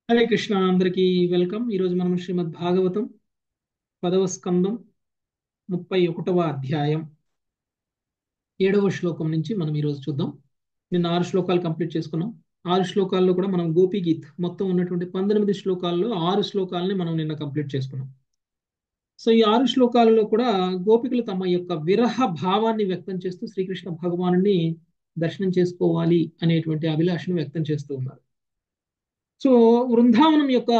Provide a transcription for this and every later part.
హరే కృష్ణ అందరికీ వెల్కమ్ ఈరోజు మనం శ్రీమద్ భాగవతం పదవ స్కందం ముప్పై ఒకటవ అధ్యాయం ఏడవ శ్లోకం నుంచి మనం ఈరోజు చూద్దాం నిన్న ఆరు శ్లోకాలు కంప్లీట్ చేసుకున్నాం ఆరు శ్లోకాల్లో కూడా మనం గోపి గీత్ మొత్తం ఉన్నటువంటి పంతొమ్మిది శ్లోకాల్లో ఆరు శ్లోకాలని మనం నిన్న కంప్లీట్ చేసుకున్నాం సో ఈ ఆరు శ్లోకాలలో కూడా గోపికలు తమ యొక్క విరహ భావాన్ని వ్యక్తం చేస్తూ శ్రీకృష్ణ భగవాను దర్శనం చేసుకోవాలి అనేటువంటి అభిలాషను వ్యక్తం చేస్తూ ఉన్నారు సో వృందావనం యొక్క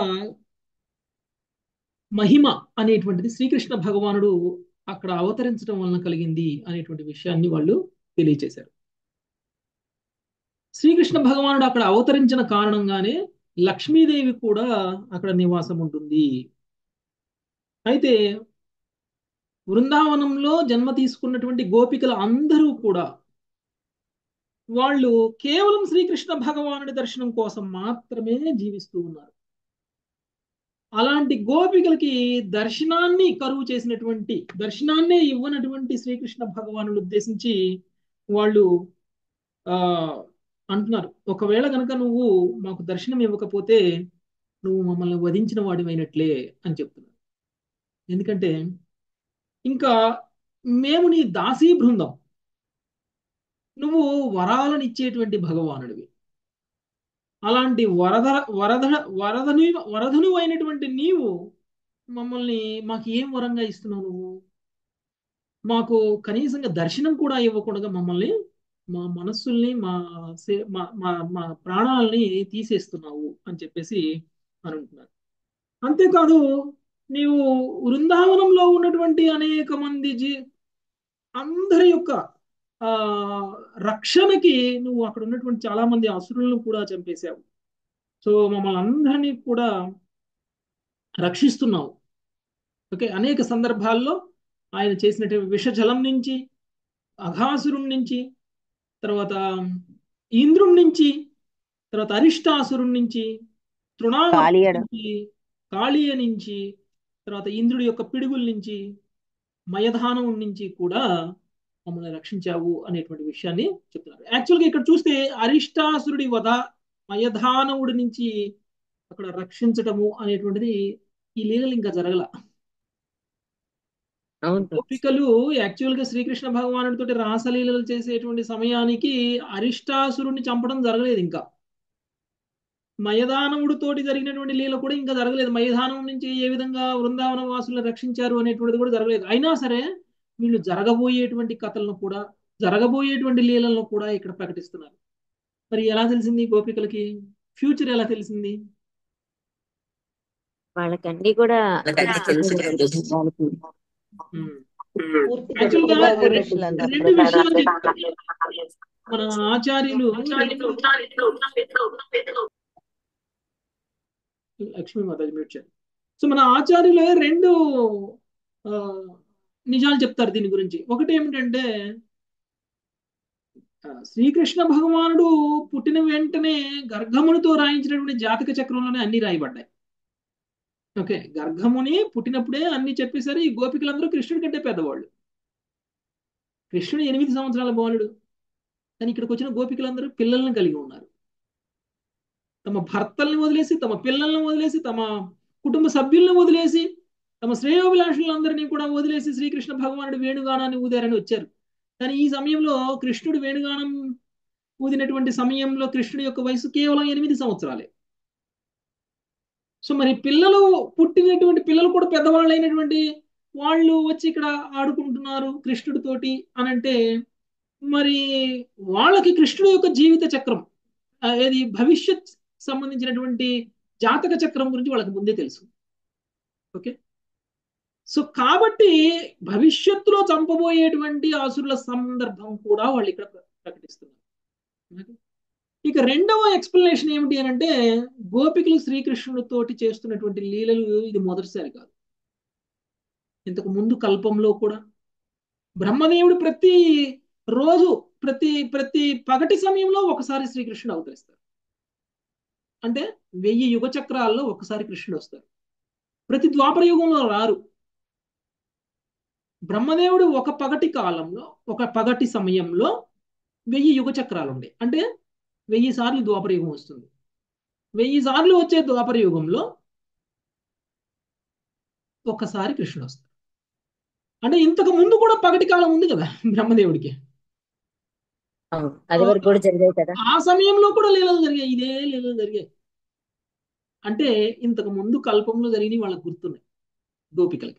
మహిమ అనేటువంటిది శ్రీకృష్ణ భగవానుడు అక్కడ అవతరించడం వలన కలిగింది అనేటువంటి విషయాన్ని వాళ్ళు తెలియచేశారు శ్రీకృష్ణ భగవానుడు అక్కడ అవతరించిన కారణంగానే లక్ష్మీదేవి కూడా అక్కడ నివాసం ఉంటుంది అయితే బృందావనంలో జన్మ తీసుకున్నటువంటి గోపికలు అందరూ కూడా వాళ్ళు కేవలం శ్రీకృష్ణ భగవానుడి దర్శనం కోసం మాత్రమే జీవిస్తూ ఉన్నారు అలాంటి గోపికలకి దర్శనాన్ని కరువు చేసినటువంటి దర్శనాన్నే ఇవ్వనటువంటి శ్రీకృష్ణ భగవానుడు ఉద్దేశించి వాళ్ళు ఆ అంటున్నారు ఒకవేళ కనుక నువ్వు మాకు దర్శనం ఇవ్వకపోతే నువ్వు మమ్మల్ని వధించిన వాడివైనట్లే అని చెప్తున్నారు ఎందుకంటే ఇంకా మేము నీ దాసీ బృందం నువ్వు వరాలను ఇచ్చేటువంటి భగవానుడివి అలాంటి వరద వరద వరదని వరదను అయినటువంటి నీవు మమ్మల్ని మాకు ఏం వరంగా ఇస్తున్నావు నువ్వు మాకు కనీసంగా దర్శనం కూడా ఇవ్వకుండా మమ్మల్ని మా మనస్సుల్ని మా మా మా ప్రాణాలని తీసేస్తున్నావు అని చెప్పేసి అనుకుంటున్నారు అంతేకాదు నీవు వృందావనంలో ఉన్నటువంటి అనేక మంది జీ అందరి యొక్క ఆ రక్షణకి నువ్వు అక్కడ ఉన్నటువంటి చాలా మంది అసురులను కూడా చంపేశావు సో మమ్మల్ని అందరినీ కూడా రక్షిస్తున్నావు ఓకే అనేక సందర్భాల్లో ఆయన చేసినటువంటి విషజలం నుంచి అఘాసురుడి నుంచి తర్వాత ఇంద్రుడి నుంచి తర్వాత అరిష్టాసురుడి నుంచి తృణాల నుంచి కాళీయ నుంచి తర్వాత ఇంద్రుడి యొక్క పిడుగుల నుంచి మయధానం నుంచి కూడా మమ్మల్ని రక్షించావు అనేటువంటి విషయాన్ని చెప్తున్నారు యాక్చువల్గా ఇక్కడ చూస్తే అరిష్టాసురుడి వధ మయధానవుడి నుంచి అక్కడ రక్షించటము అనేటువంటిది ఈ లీలలు ఇంకా జరగల గోపికలు యాక్చువల్ గా శ్రీకృష్ణ భగవానుడితో రాసలీలలు చేసేటువంటి సమయానికి అరిష్టాసురుడిని చంపడం జరగలేదు ఇంకా మయదానవుడితోటి జరిగినటువంటి లీల కూడా ఇంకా జరగలేదు మయదానం నుంచి ఏ విధంగా వృందావన వాసులను రక్షించారు అనేటువంటిది కూడా జరగలేదు అయినా సరే వీళ్ళు జరగబోయేటువంటి కథలను కూడా జరగబోయేటువంటి లీలలను కూడా ఇక్కడ ప్రకటిస్తున్నారు మరి ఎలా తెలిసింది గోపికలకి ఫ్యూచర్ ఎలా తెలిసింది వాళ్ళకన్నీ కూడా రెండు విషయాలు మన ఆచార్యులు లక్ష్మీ మాతాజీ మ్యూట్ చేయాలి సో మన ఆచార్యులే రెండు నిజాలు చెప్తారు దీని గురించి ఒకటి ఏమిటంటే శ్రీకృష్ణ భగవానుడు పుట్టిన వెంటనే గర్గమునితో రాయించినటువంటి జాతక చక్రంలోనే అన్ని రాయబడ్డాయి ఓకే గర్గముని పుట్టినప్పుడే అన్ని చెప్పేసరి ఈ గోపికలందరూ కృష్ణుడి కంటే పెద్దవాళ్ళు కృష్ణుడు ఎనిమిది సంవత్సరాల బాలుడు కానీ ఇక్కడికి వచ్చిన గోపికలందరూ పిల్లల్ని కలిగి ఉన్నారు తమ భర్తల్ని వదిలేసి తమ పిల్లల్ని వదిలేసి తమ కుటుంబ సభ్యుల్ని వదిలేసి తమ శ్రేయోభిలాషులందరినీ కూడా వదిలేసి శ్రీకృష్ణ భగవానుడు వేణుగానాన్ని ఊదారని వచ్చారు కానీ ఈ సమయంలో కృష్ణుడు వేణుగానం ఊదినటువంటి సమయంలో కృష్ణుడి యొక్క వయసు కేవలం ఎనిమిది సంవత్సరాలే సో మరి పిల్లలు పుట్టినటువంటి పిల్లలు కూడా పెద్దవాళ్ళు అయినటువంటి వాళ్ళు వచ్చి ఇక్కడ ఆడుకుంటున్నారు కృష్ణుడితోటి అని అంటే మరి వాళ్ళకి కృష్ణుడి యొక్క జీవిత చక్రం ఏది భవిష్యత్ సంబంధించినటువంటి జాతక చక్రం గురించి వాళ్ళకి ముందే తెలుసు ఓకే సో కాబట్టి భవిష్యత్తులో చంపబోయేటువంటి ఆసురుల సందర్భం కూడా వాళ్ళు ఇక్కడ ప్రకటిస్తున్నారు ఇక రెండవ ఎక్స్ప్లెనేషన్ ఏమిటి అని అంటే గోపికలు శ్రీకృష్ణుడితోటి చేస్తున్నటువంటి లీలలు ఇది మొదటిసారి కాదు ఇంతకు ముందు కల్పంలో కూడా బ్రహ్మదేవుడు ప్రతి రోజు ప్రతి ప్రతి పగటి సమయంలో ఒకసారి శ్రీకృష్ణుడు అవతరిస్తారు అంటే వెయ్యి యుగ చక్రాల్లో ఒకసారి కృష్ణుడు వస్తారు ప్రతి ద్వాపర యుగంలో రారు బ్రహ్మదేవుడు ఒక పగటి కాలంలో ఒక పగటి సమయంలో వెయ్యి యుగ చక్రాలు ఉండే అంటే వెయ్యి సార్లు ద్వాపర యుగం వస్తుంది వెయ్యి సార్లు వచ్చే ద్వాపర యుగంలో ఒక్కసారి కృష్ణుడు వస్తాడు అంటే ఇంతకు ముందు కూడా పగటి కాలం ఉంది కదా బ్రహ్మదేవుడికి అవును అది వరకు కూడా జరిగాయి కదా ఆ సమయంలో కూడా లీలలు జరిగాయి ఇదే లీలలు జరిగాయి అంటే ఇంతకు ముందు కల్పంలో జరిగినవి వాళ్ళకి గుర్తున్నాయి గోపికలకి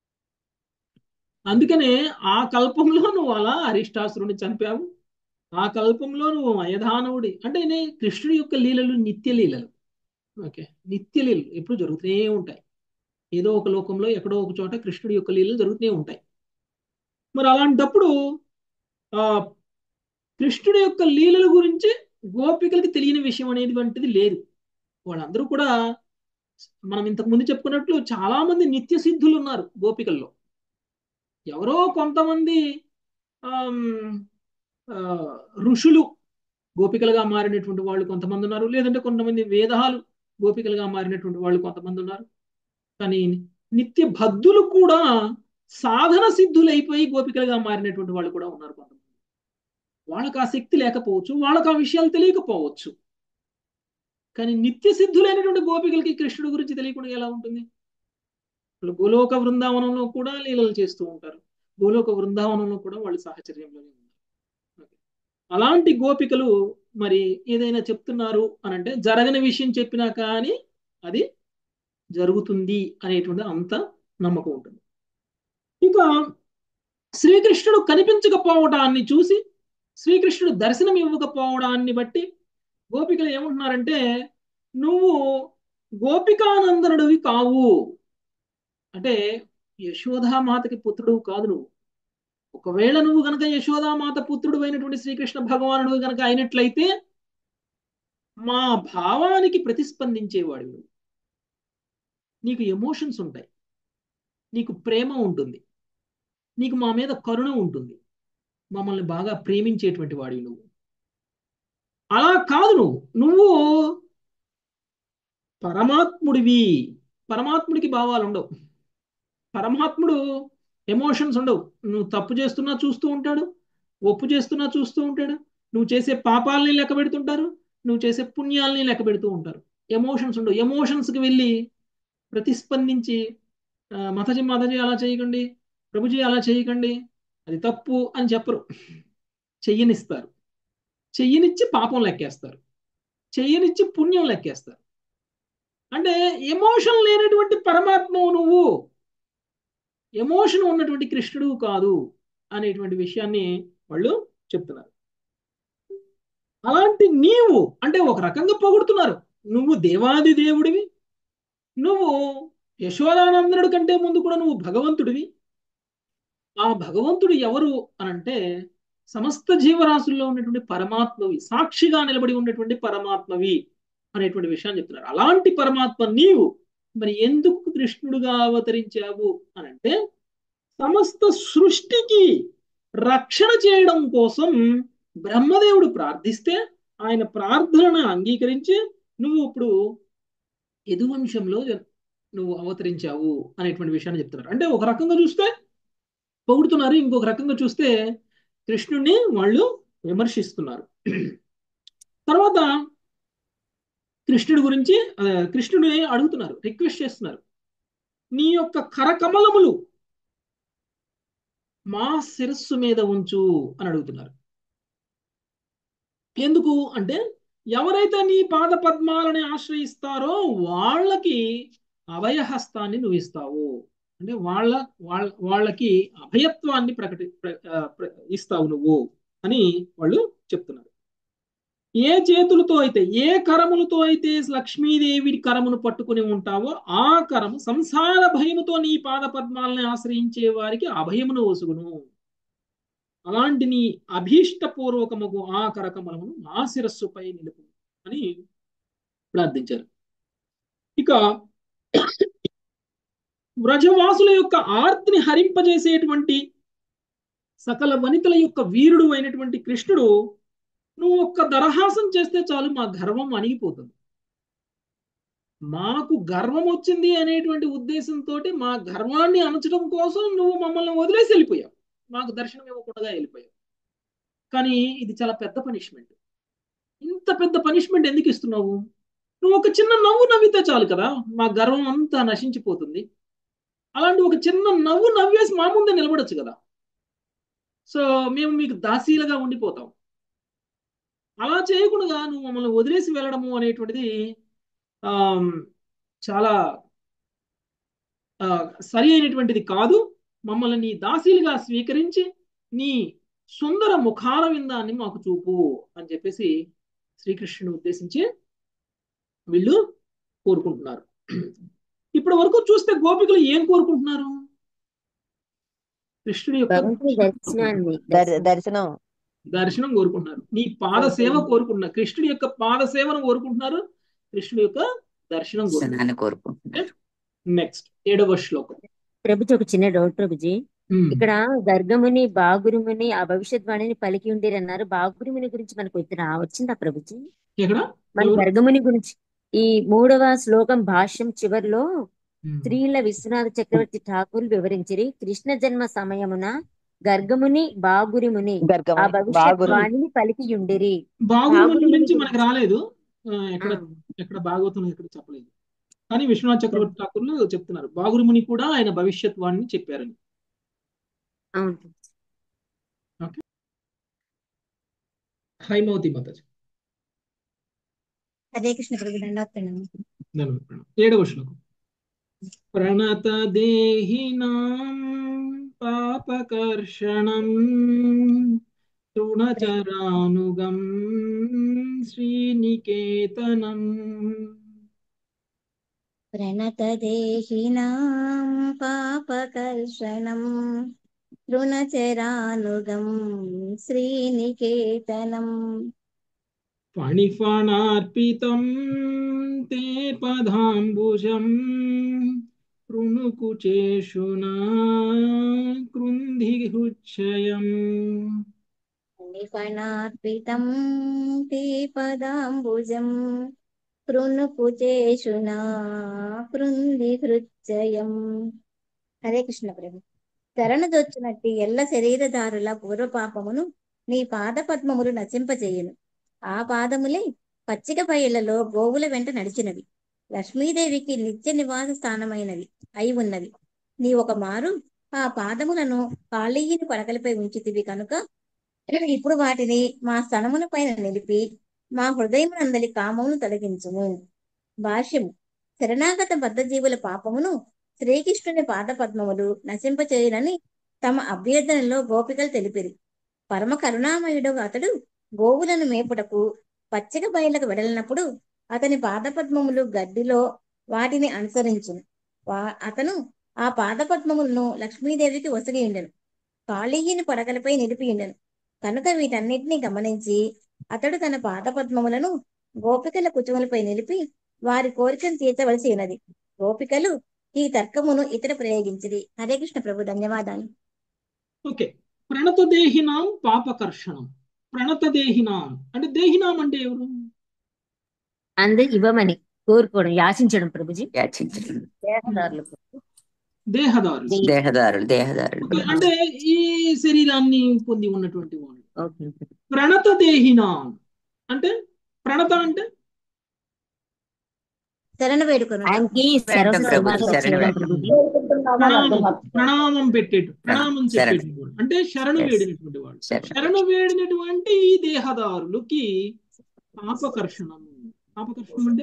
అందుకనే ఆ కల్పంలో నువ్వు అలా అరిష్టాసురుని చంపావు ఆ కల్పంలో నువ్వు మయధానవుడి అంటే నే కృష్ణుడి యొక్క లీలలు నిత్య లీలలు ఓకే నిత్య లీలలు ఎప్పుడు జరుగుతూనే ఉంటాయి ఏదో ఒక లోకంలో ఎక్కడో ఒక చోట కృష్ణుడి యొక్క లీలలు జరుగుతూనే ఉంటాయి మరి అలాంటప్పుడు ఆ కృష్ణుడి యొక్క లీలల గురించి గోపికలకి తెలియని విషయం అనేది వంటిది లేదు వాళ్ళందరూ కూడా మనం ఇంతకు ముందు చెప్పుకున్నట్లు చాలా మంది నిత్య సిద్ధులు ఉన్నారు గోపికల్లో ఎవరో కొంతమంది ఆమ్, ఆ, ఋషులు గోపికలుగా మారినటువంటి వాళ్ళు కొంతమంది ఉన్నారు లేదంటే కొంతమంది వేదాలు గోపికలుగా మారినటువంటి వాళ్ళు కొంతమంది ఉన్నారు కానీ నిత్య బద్ధులు కూడా సాధన సిద్ధులైపోయి గోపికలుగా మారినటువంటి వాళ్ళు కూడా ఉన్నారు కొంతమంది వాళ్ళకి ఆ శక్తి లేకపోవచ్చు వాళ్ళకి ఆ విషయాలు తెలియకపోవచ్చు కానీ నిత్య సిద్ధులైనటువంటి గోపికలకి కృష్ణుడి గురించి తెలియకుండా ఎలా ఉంటుంది వాళ్ళు గోలోక బృందావనంలో కూడా లీలలు చేస్తూ ఉంటారు గోలోక బృందావనంలో కూడా వాళ్ళు సాహచర్యంలోనే ఉన్నారు ఓకే. అలాంటి గోపికలు మరి ఏదైనా చెప్తున్నారు అని అంటే జరగని విషయం చెప్పినా కానీ అది జరుగుతుంది అనేటువంటి అంత నమ్మకం ఉంటుంది ఇక శ్రీకృష్ణుడు కనిపించకపోవడాన్ని చూసి శ్రీకృష్ణుడు దర్శనం ఇవ్వకపోవడాన్ని బట్టి గోపికలు ఏమంటున్నారంటే నువ్వు గోపికానందనుడివి కావు అంటే యశోదామాతకి పుత్రుడు కాదు నువ్వు ఒకవేళ నువ్వు గనక యశోదామాత పుత్రుడు అయినటువంటి శ్రీకృష్ణ భగవానుడు గనక అయినట్లయితే మా భావానికి ప్రతిస్పందించేవాడు నువ్వు నీకు ఎమోషన్స్ ఉంటాయి నీకు ప్రేమ ఉంటుంది నీకు మా మీద కరుణ ఉంటుంది మమ్మల్ని బాగా ప్రేమించేటువంటి వాడివి నువ్వు అలా కాదు నువ్వు నువ్వు పరమాత్ముడివి పరమాత్ముడికి భావాలు ఉండవు పరమాత్ముడు ఎమోషన్స్ ఉండవు నువ్వు తప్పు చేస్తున్నా చూస్తూ ఉంటాడు ఒప్పు చేస్తున్నా చూస్తూ ఉంటాడు నువ్వు చేసే పాపాలని లెక్క పెడుతుంటారు నువ్వు చేసే పుణ్యాలని లెక్క పెడుతూ ఉంటారు ఎమోషన్స్ ఉండవు ఎమోషన్స్కి వెళ్ళి ప్రతిస్పందించి ఆ, మతజీ మతజీ అలా చేయకండి ప్రభుజీ అలా చేయకండి అది తప్పు అని చెప్పరు చెయ్యనిస్తారు చెయ్యనిచ్చి పాపం లెక్కేస్తారు చెయ్యనిచ్చి పుణ్యం లెక్కేస్తారు అంటే ఎమోషన్ లేనటువంటి పరమాత్మవు నువ్వు ఎమోషన్ ఉన్నటువంటి కృష్ణుడు కాదు అనేటువంటి విషయాన్ని వాళ్ళు చెప్తున్నారు అలాంటి నీవు అంటే ఒక రకంగా పొగుడుతున్నారు నువ్వు దేవాది దేవుడివి నువ్వు యశోదానందనుడి కంటే ముందు కూడా నువ్వు భగవంతుడివి ఆ భగవంతుడు ఎవరు అనంటే సమస్త జీవరాశుల్లో ఉన్నటువంటి పరమాత్మవి సాక్షిగా నిలబడి ఉన్నటువంటి పరమాత్మవి అనేటువంటి విషయాన్ని చెప్తున్నారు అలాంటి పరమాత్మ నీవు మరి ఎందుకు కృష్ణుడుగా అవతరించావు అనంటే సమస్త సృష్టికి రక్షణ చేయడం కోసం బ్రహ్మదేవుడు ప్రార్థిస్తే ఆయన ప్రార్థనను అంగీకరించి నువ్వు ఇప్పుడు యదువంశంలో నువ్వు అవతరించావు అనేటువంటి విషయాన్ని చెప్తున్నారు అంటే ఒక రకంగా చూస్తే పొగుడుతున్నారు ఇంకొక రకంగా చూస్తే కృష్ణుడిని వాళ్ళు విమర్శిస్తున్నారు తర్వాత కృష్ణుడి గురించి ఆ, కృష్ణుడిని అడుగుతున్నారు రిక్వెస్ట్ చేస్తున్నారు నీ యొక్క కరకమలములు మా శిరస్సు మీద ఉంచు అని అడుగుతున్నారు ఎందుకు అంటే ఎవరైతే నీ పాద పద్మాలని ఆశ్రయిస్తారో వాళ్ళకి అభయహస్తాన్ని నువ్వు ఇస్తావు అంటే వాళ్ళ వాళ్ళ వాళ్ళకి అభయత్వాన్ని ప్రకటి ప్ర- ఆ, ప్ర- ఇస్తావు నువ్వు అని వాళ్ళు చెప్తున్నారు ఏ చేతులతో అయితే ఏ కరములతో అయితే లక్ష్మీదేవి కరమును పట్టుకుని ఉంటావో ఆ కరము సంసార భయముతో నీ పాద పద్మాలని ఆశ్రయించే వారికి అభయమును ఒసుగును అలాంటి నీ అభీష్టపూర్వకముగు ఆ కరకమలమును నా శిరస్సుపై నిలుపు అని ప్రార్థించారు ఇక వ్రజవాసుల యొక్క ఆర్తిని హరింపజేసేటువంటి సకల వనితల యొక్క వీరుడు అయినటువంటి కృష్ణుడు నువ్వు ఒక్క దరహాసం చేస్తే చాలు మా గర్వం అణిగిపోతుంది మాకు గర్వం వచ్చింది అనేటువంటి ఉద్దేశంతో మా గర్వాన్ని అణచడం కోసం నువ్వు మమ్మల్ని వదిలేసి వెళ్ళిపోయావు మాకు దర్శనం ఇవ్వకుండా వెళ్ళిపోయావు కానీ ఇది చాలా పెద్ద పనిష్మెంట్ ఇంత పెద్ద పనిష్మెంట్ ఎందుకు ఇస్తున్నావు నువ్వు ఒక చిన్న నవ్వు నవ్వితే చాలు కదా మా గర్వం అంతా నశించిపోతుంది అలాంటి ఒక చిన్న నవ్వు నవ్వేసి మా ముందే నిలబడొచ్చు కదా సో మేము మీకు దాసీలుగా ఉండిపోతాం అలా చేయకుండా నువ్వు మమ్మల్ని వదిలేసి వెళ్ళడము అనేటువంటిది ఆమ్, చాలా ఆ, సరి అయినటువంటిది కాదు మమ్మల్ని నీ దాసీలుగా స్వీకరించి నీ సుందర ముఖార విందాన్ని మాకు చూపు అని చెప్పేసి శ్రీకృష్ణుని ఉద్దేశించి వీళ్ళు కోరుకుంటున్నారు ఇప్పటి వరకు చూస్తే గోపికలు ఏం కోరుకుంటున్నారు కృష్ణుడి యొక్క భగవంతుని దర్శనాన్ని దర్- దర్శనం దర్శనం కోరుకుంటున్నారు నీ పాద సేవ కోరుకుంటున్నారు కృష్ణుడి యొక్క పాద సేవను కోరుకుంటున్నారు కృష్ణుడి యొక్క దర్శనం కోరుకుంటున్నారు దర్శనాన్ని కోరుకుంటున్నారు నెక్స్ట్ ఏడవ శ్లోకం ప్రభుజీ ఒక చిన్న డౌట్ ప్రభుజీ ఉమ్. ఇక్కడ గర్గముని బాగురుముని ఆ భవిష్యత్ వాణిని పలికి ఉండేరన్నారు బాగురుముని గురించి మనకు వచ్చిన వచ్చిందా ప్రభుజీ ఎక్కడ మన ఎవరు? గర్గముని గురించి ఈ మూడవ శ్లోకం భాష్యం చివరిలో ఉమ్. శ్రీల విశ్వనాథ చక్రవర్తి ఠాకూర్ వివరించిరి కృష్ణ జన్మ సమయమున గర్గముని బాగురిముని ఆ గర్గముని భవిష్యత్ బాగురు వాణిని పలికి ఉండిరి బాగురుముని బాగురుముని గురించి గురించి. మనకు రాలేదు ఆ, ఎక్కడ ఆ, ఎక్కడ భాగవతం ఎక్కడ చెప్పలేదు కానీ విశ్వనాథ్ చక్రవర్తి ఠాకూర్లు చెప్తున్నారు బాగురుముని కూడా ఆయన భవిష్యత్ వాణిని చెప్పారని అవును హైమవతి మాతాజీ హరే కృష్ణ ప్రభు దండోత్పన్నం ధన్యవాదాలు ప్రణామం. ఏడవ శ్లోకం ప్రణత దేహినాం పాపకర్షణం తృణచరానుగం శ్రీనికేతనం ప్రణతదేహినాం పాపకర్షణం తృణచరానుగం శ్రీనికేతనం ఫణిఫణార్పితం తే పదాంబుజం కృణుకుచేషునా కృంధిహృచ్చయం నిపణార్పితం తే పదాంబుజం కృణుకుచేషునా కృంది హృచ్చయం హరే కృష్ణ ప్రభు శరణదొచ్చినట్టి ఎల్ల శరీరధారుల పూర్వపాపమును నీ పాద పద్మములు నశింపచేయును ఆ పాదములే పచ్చిక బయళ్లలో గోవుల వెంట నడిచినవి లక్ష్మీదేవికి నిత్య నివాస స్థానమైనవి అయి ఉన్నవి నీ ఒక మారు ఆ పాదములను కాళీయుని పడకలపై ఉంచితివి కనుక ఇప్పుడు వాటిని మా స్థనముల పైన నిలిపి మా హృదయమునందలి కామమును తొలగించుము భాష్యము శరణాగత బద్ధజీవుల పాపమును శ్రీకృష్ణుని పాద పద్మములు నశింపచేయునని తమ అభ్యర్థనలో గోపికలు తెలిపిరి పరమ కరుణామయుడు అతడు గోవులను మేపుటకు పచ్చిక బయలకు వెడలినప్పుడు అతని పాదపద్మములు గడ్డిలో వాటిని అనుసరించును వా అతను ఆ పాదపద్మములను లక్ష్మీదేవికి ఒసగి ఉండెను కాళీయుని పడగలపై నిలిపి ఉండెను కనుక వీటన్నిటిని గమనించి అతడు తన పాదపద్మములను గోపికల కుచుములపై నిలిపి వారి కోరికను తీర్చవలసి ఉన్నది గోపికలు ఈ తర్కమును ఇతర ప్రయోగించిరి హరే కృష్ణ ప్రభు ధన్యవాదాలు ఓకే ప్రణత దేహినాం పాపకర్షణం ప్రణత దేహినాం అంటే దేహినాం అంటే ఎవరు అందు ఇవ్వమని కోరుకోవడం యాచించడం ప్రభుజీ యాచించడం దేహదారులు దేహదారులు దేహదారులు దేహదారులు ఓకే, అంటే ఈ శరీరాన్ని పొంది ఉన్నటువంటి వాళ్ళు ఓకే ప్రణత దేహినాం అంటే ప్రణత అంటే శరణ వేడుకొను ఆయనకి సర్వ ప్రభు, సమాధానం శరణు చేయడం వేడు. ప్రభుజీ ప్రణామం ప్రణామం పెట్టేటు ప్రణామం శరణు. చెప్పేటువంటి వాడు అంటే శరణు Yes. వేడినటువంటి వాడు శరణు. శరణు వేడినటువంటి ఈ దేహదారులకి పాపకర్షణం పాపకర్షణం అంటే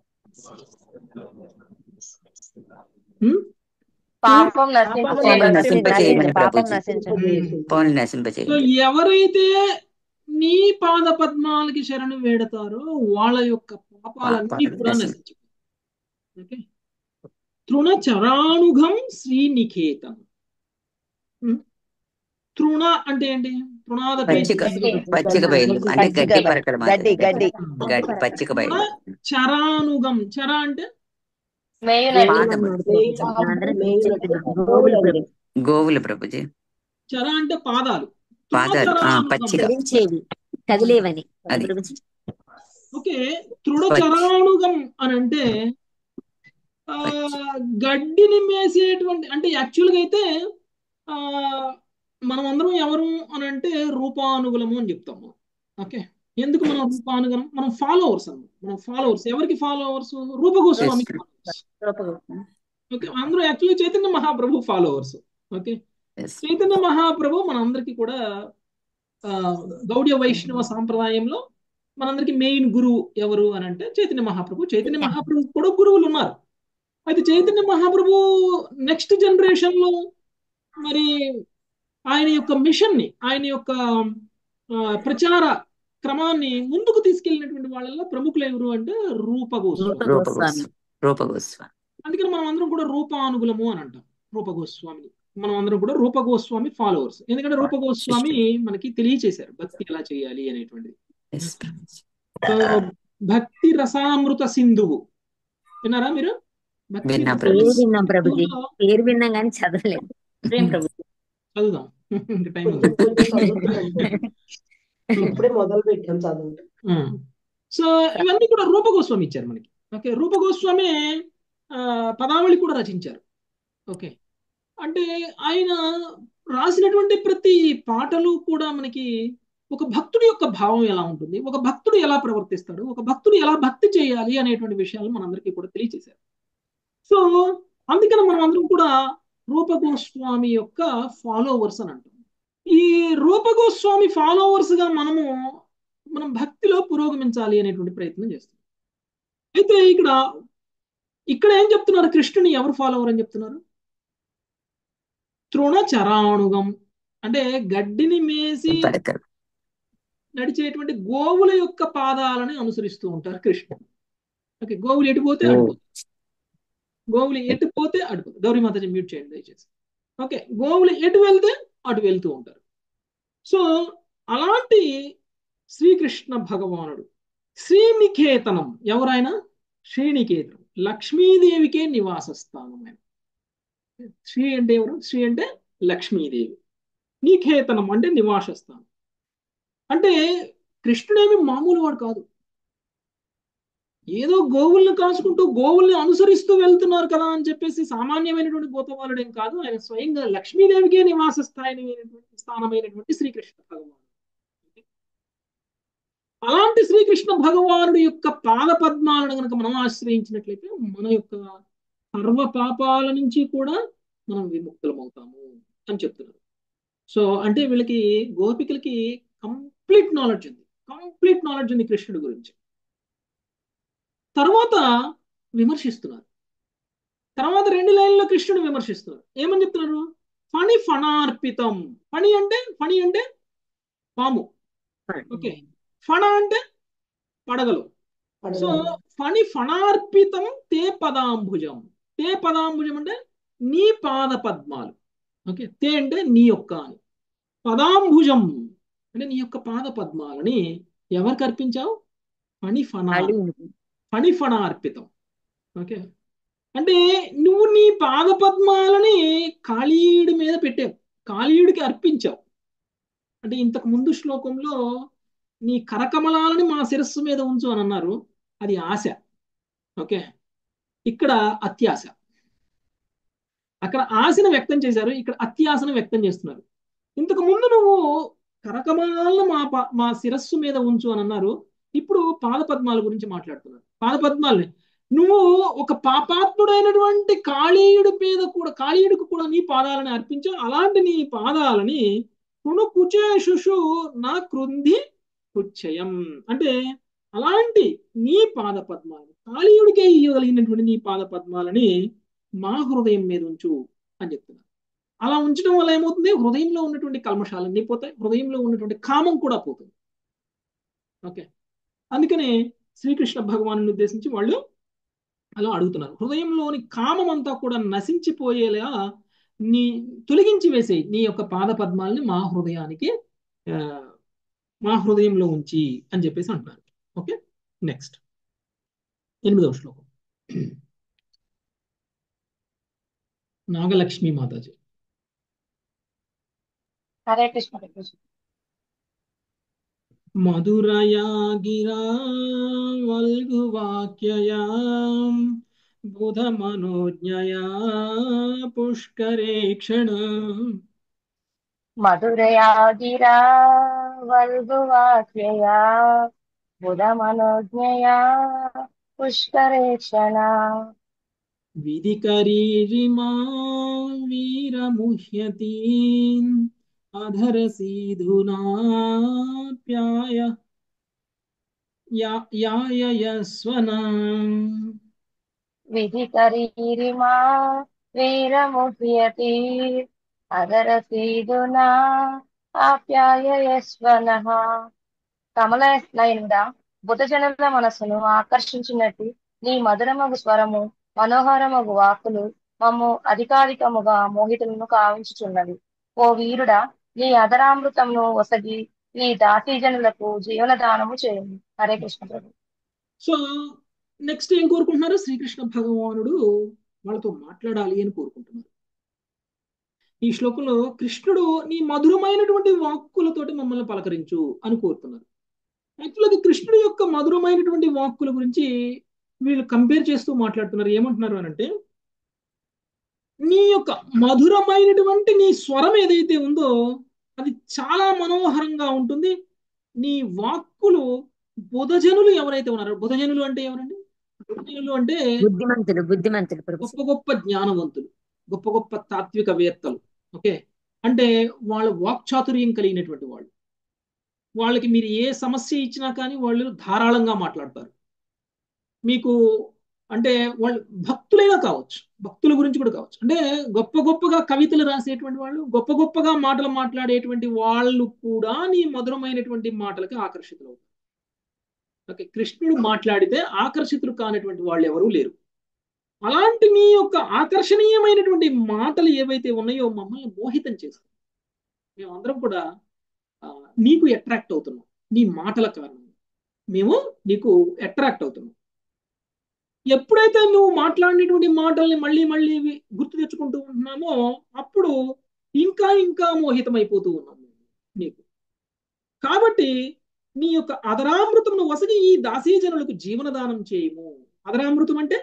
హ్మ్? పాపం పాపం నశింపచేయమని పాపం ప్రభుజీ. నశించండి పోని సో నశింపచేయండి ఎవరైతే నీ పాద పద్మాలకి శరణు వేడతారో వాళ్ళ యొక్క పాపాలన్నీ పాపాలు కూడా నశించు. నశించు ఓకే తృణచరాణుఘం శ్రీనికేతం హ్మ్? తృణ అంటే ఏంటి తృణాద పచ్చిక పేరు- పచ్చిక బయలు అంటే పచ్చిక గడ్డి బయలు. పరకలు గడ్డి గడ్డి గడ్డి పచ్చిక బయలు చరానుగం చర అంటే పాదము. అందరం చెప్తున్నాం. గోవుల ప్రభు. గోవులు ప్రభుజీ చర అంటే పాదాలు పాదాలు, ఆ, తృణచరానుగం. పచ్చిక. చరించేవి కదిలేవని అది. ప్రభుజీ ఓకే తృణచరాణుగం అని అంటే ఆ, గడ్డిని మేసేటువంటి అంటే యాక్చువల్గా అయితే ఆ, మనం అందరం ఎవరు అని అంటే రూపానుగులము అని చెప్తాము ఓకే ఎందుకు మనం రూపానుగులం మనం ఫాలోవర్స్ అన్నమాట మనం ఫాలోవర్స్ ఎవరికి ఫాలోవర్స్ రూపగోస్వామి Yes. ఓకే అందరూ actually Chaitanya Mahaprabhu followers okay Yes. Chaitanya Mahaprabhu మనందరికీ కూడా ఆ, గౌడియ వైష్ణవ సాంప్రదాయంలో మనందరికి మెయిన్ గురువు ఎవరు అని అంటే చైతన్య మహాప్రభు చైతన్య మహాప్రభు కూడా గురువులు ఉన్నారు అయితే చైతన్య మహాప్రభు నెక్స్ట్ జనరేషన్ లో మరి ఆయన యొక్క మిషన్ ని ఆయన యొక్క ఆ, ప్రచార క్రమాన్ని ముందుకు తీసుకెళ్ళినటువంటి వాళ్ళలో ప్రముఖులు ఎవరు అంటే రూపగోస్వామి రూప గోస్వామి రూప గోస్వామి అందుకని మనం అందరం కూడా రూపానుగులము అని అంటాం రూపగోస్వామిని మనం అందరం కూడా రూపగోస్వామి ఫాలోవర్స్ ఎందుకంటే రూపగోస్వామి మనకి తెలియచేశారు భక్తి ఎలా చేయాలి అనేటువంటిది Yes, ప్రభుజీ. సో భక్తి రసామృత సింధువు విన్నారా మీరు భక్తి విన్నా రస- పేరు ప్రభుజీ. విన్నాం ప్రభుజీ సింధువులో పేరు విన్నాం కానీ చదవలేదు సేమ్ ప్రభు చదువుదాం ఇంకా టైం ఉంది ఇప్పుడే మొదలు పెట్టాం చదువు ఆ. సో ఇవన్నీ కూడా రూపగోస్వామి ఇచ్చారు మనకి ఓకే రూపగోస్వామి ఆ, పదావళి కూడా రచించారు ఓకే అంటే ఆయన రాసినటువంటి ప్రతి పాటలు కూడా మనకి ఒక భక్తుడి యొక్క భావం ఎలా ఉంటుంది ఒక భక్తుడు ఎలా ప్రవర్తిస్తాడు ఒక భక్తుడు ఎలా భక్తి చేయాలి అనేటువంటి విషయాలు మనందరికీ కూడా తెలియచేశారు సో అందుకని మనం అందరం కూడా రూపగోస్వామి యొక్క ఫాలోవర్స్ అని అంటాం ఈ రూపగోస్వామి ఫాలోవర్స్ గా మనము మనం భక్తిలో పురోగమించాలి అనేటువంటి ప్రయత్నం చేస్తాం అయితే ఇక్కడ ఇక్కడ ఏం చెప్తున్నారు కృష్ణుని ఎవరు ఫాలోవర్ అని చెప్తున్నారు తృణచరాణుగం అంటే గడ్డిని మేసి పడకలు నడిచేటువంటి గోవుల యొక్క పాదాలని అనుసరిస్తూ ఉంటారు కృష్ణుడు ఓకే గోవులు ఎటు పోతే ఓ. అటు పోతాయి. గోవులు ఎటు పోతే అటు పోతాయి గౌరీ మాతాజీ మ్యూట్ చేయండి దయచేసి ఓకే గోవులు ఎటు వెళ్తే అటు వెళ్తూ ఉంటారు సో అలాంటి శ్రీకృష్ణ భగవానుడు శ్రీనికేతనం ఎవరైనా శ్రీనికేతనం లక్ష్మీదేవికే నివాస స్థానం ఆయన శ్రీ అంటే ఎవరు శ్రీ అంటే లక్ష్మీదేవి నికేతనం అంటే నివాస స్థానం అంటే కృష్ణుడేమి మామూలు వాడు కాదు ఏదో గోవుల్ని కాసుకుంటూ గోవుల్ని అనుసరిస్తూ వెళ్తున్నారు కదా అని చెప్పేసి సామాన్యమైనటువంటి గోపబాలుడేం కాదు ఆయన స్వయంగా లక్ష్మీదేవికే నివాస స్థాయినటువంటి స్థానమైనటువంటి శ్రీకృష్ణ భగవానుడు అలాంటి శ్రీకృష్ణ భగవానుడి యొక్క పాద పద్మాలను కనుక మనం ఆశ్రయించినట్లయితే మన యొక్క సర్వ పాపాల నుంచి కూడా మనం విముక్తులమవుతాము అని చెప్తున్నారు సో అంటే వీళ్ళకి గోపికలకి కంప్లీట్ నాలెడ్జ్ ఉంది కంప్లీట్ నాలెడ్జ్ ఉంది కృష్ణుడి గురించి తర్వాత విమర్శిస్తున్నారు తర్వాత రెండు లైన్లో కృష్ణుడు విమర్శిస్తున్నారు ఏమని చెప్తున్నారు ఫణి ఫణార్పితం ఫణి అంటే ఫణి అంటే పాము ఓకే ఫణ అంటే పడగలు సో ఫణి ఫణార్పితం తే పదాంబుజం తే పదాంబుజం అంటే నీ పాద పద్మాలు ఓకే తే అంటే నీ యొక్క అని పదాంబుజం అంటే నీ యొక్క పాద పద్మాలని ఎవరికి అర్పించావు ఫణి ఫణా ఫణి ఫణార్పితం ఓకే అంటే నువ్వు నీ పాద పద్మాలని కాళీయుడి మీద పెట్టావు కాళీయుడికి అర్పించావు అంటే ఇంతకు ముందు శ్లోకంలో నీ కరకమలాలని మా శిరస్సు మీద ఉంచు అని అన్నారు అది ఆశ ఓకే ఇక్కడ అత్యాశ అక్కడ ఆశను వ్యక్తం చేశారు ఇక్కడ అత్యాశను వ్యక్తం చేస్తున్నారు ఇంతకు ముందు నువ్వు కరకమలాలను మా ప- మా శిరస్సు మీద ఉంచు అని అన్నారు ఇప్పుడు పాదపద్మాల గురించి మాట్లాడుతున్నారు పాదపద్మాలని నువ్వు ఒక పాపాత్ముడైనటువంటి కాళీయుడి మీద కూడా కాళీయుడికి కూడా నీ పాదాలని అర్పించావు అలాంటి నీ పాదాలని కుణు కుచేషుషు నా కృంది కుచ్చయం అంటే అలాంటి నీ పాద పద్మాలు కాళీయుడికే ఇవ్వగలిగినటువంటి నీ పాద పద్మాలని మా హృదయం మీద ఉంచు అని చెప్తున్నారు అలా ఉంచడం వల్ల ఏమవుతుంది హృదయంలో ఉన్నటువంటి కల్మషాలన్నీ పోతాయి హృదయంలో ఉన్నటువంటి కామం కూడా పోతుంది ఓకే అందుకనే శ్రీకృష్ణ భగవాను ఉద్దేశించి వాళ్ళు అలా అడుగుతున్నారు హృదయంలోని కామం అంతా కూడా నశించిపోయేలా నీ తొలగించి వేసేయి నీ యొక్క పాద పద్మాలని మా హృదయానికి ఆ, మా హృదయంలో ఉంచి అని చెప్పేసి అంటున్నారు ఓకే నెక్స్ట్ ఎనిమిదవ శ్లోకం నాగలక్ష్మి మాతాజీ హరే కృష్ణ హరే కృష్ణ మధురయా గిరా వల్గువాక్యయా బుధ మనోజ్ఞయా పుష్కరే క్షణ మధురయా గిరా వల్గువాక్యయా బుధమనోజ్ఞయా పుష్కరేక్షణ విధికరీరిమా వీరముహ్యతి అధరసీధునాప్యాయ యా- యాయయస్వనా విధికరీరిమా వీరముహ్యతి అదరసీదునా ఆప్యాయస్వనః కమల నయనుడా బుధజనుల మనసును ఆకర్షించినట్టు నీ మధురమగు స్వరము మనోహరమగు వాక్కులు మమ్ము అధికారికముగా మోహితులను కావించుచున్నవి ఓ వీరుడా నీ అదరామృతమును ఒసగి నీ దాసీజనులకు జీవనదానము చేయండి హరే కృష్ణ ప్రభు సో నెక్స్ట్ ఏం కోరుకుంటున్నారు శ్రీకృష్ణ భగవానుడు వాళ్ళతో మాట్లాడాలి అని కోరుకుంటున్నారు ఈ శ్లోకంలో కృష్ణుడు నీ మధురమైనటువంటి వాక్కులతోటి మమ్మల్ని పలకరించు అని కోరుతున్నారు యాక్చువల్గా కృష్ణుడు యొక్క మధురమైనటువంటి వాక్కుల గురించి వీళ్ళు కంపేర్ చేస్తూ మాట్లాడుతున్నారు ఏమంటున్నారు అని అంటే నీ యొక్క మధురమైనటువంటి నీ స్వరం ఏదైతే ఉందో అది చాలా మనోహరంగా ఉంటుంది నీ వాక్కులు బుధజనులు ఎవరైతే ఉన్నారో బుధజనులు అంటే ఎవరండి బుధజనులు అంటే బుద్ధిమంతులు బుద్ధిమంతులు ప్రభు గొప్ప గొప్ప జ్ఞానవంతులు గొప్ప గొప్ప తాత్వికవేత్తలు ఓకే అంటే వాళ్ళ వాక్చాతుర్యం కలిగినటువంటి వాళ్ళు వాళ్ళకి మీరు ఏ సమస్య ఇచ్చినా కానీ వాళ్ళు ధారాళంగా మాట్లాడతారు మీకు అంటే వాళ్ళు భక్తులైనా కావచ్చు భక్తుల గురించి కూడా కావచ్చు అంటే గొప్ప గొప్పగా కవితలు రాసేటువంటి వాళ్ళు గొప్ప గొప్పగా మాటలు మాట్లాడేటువంటి వాళ్ళు కూడా నీ మధురమైనటువంటి మాటలకి ఆకర్షితులు అవుతారు ఓకే కృష్ణుడు మాట్లాడితే ఆకర్షితులు కానటువంటి వాళ్ళు ఎవరూ లేరు అలాంటి మీ యొక్క ఆకర్షణీయమైనటువంటి మాటలు ఏవైతే ఉన్నాయో మమ్మల్ని మోహితం చేస్తాయి మేమందరం కూడా ఆ, నీకు అట్రాక్ట్ అవుతున్నాం నీ మాటల కారణంగా మేము నీకు అట్రాక్ట్ అవుతున్నాం ఎప్పుడైతే నువ్వు మాట్లాడినటువంటి మాటల్ని మళ్ళీ మళ్ళీ వి- గుర్తు తెచ్చుకుంటూ ఉంటున్నామో అప్పుడు ఇంకా ఇంకా మోహితం అయిపోతూ ఉన్నాం మేము నీకు కాబట్టి నీ యొక్క అదరామృతమును వసగి ఈ దాసీజనులకు జీవనదానం చేయము అదరామృతం అంటే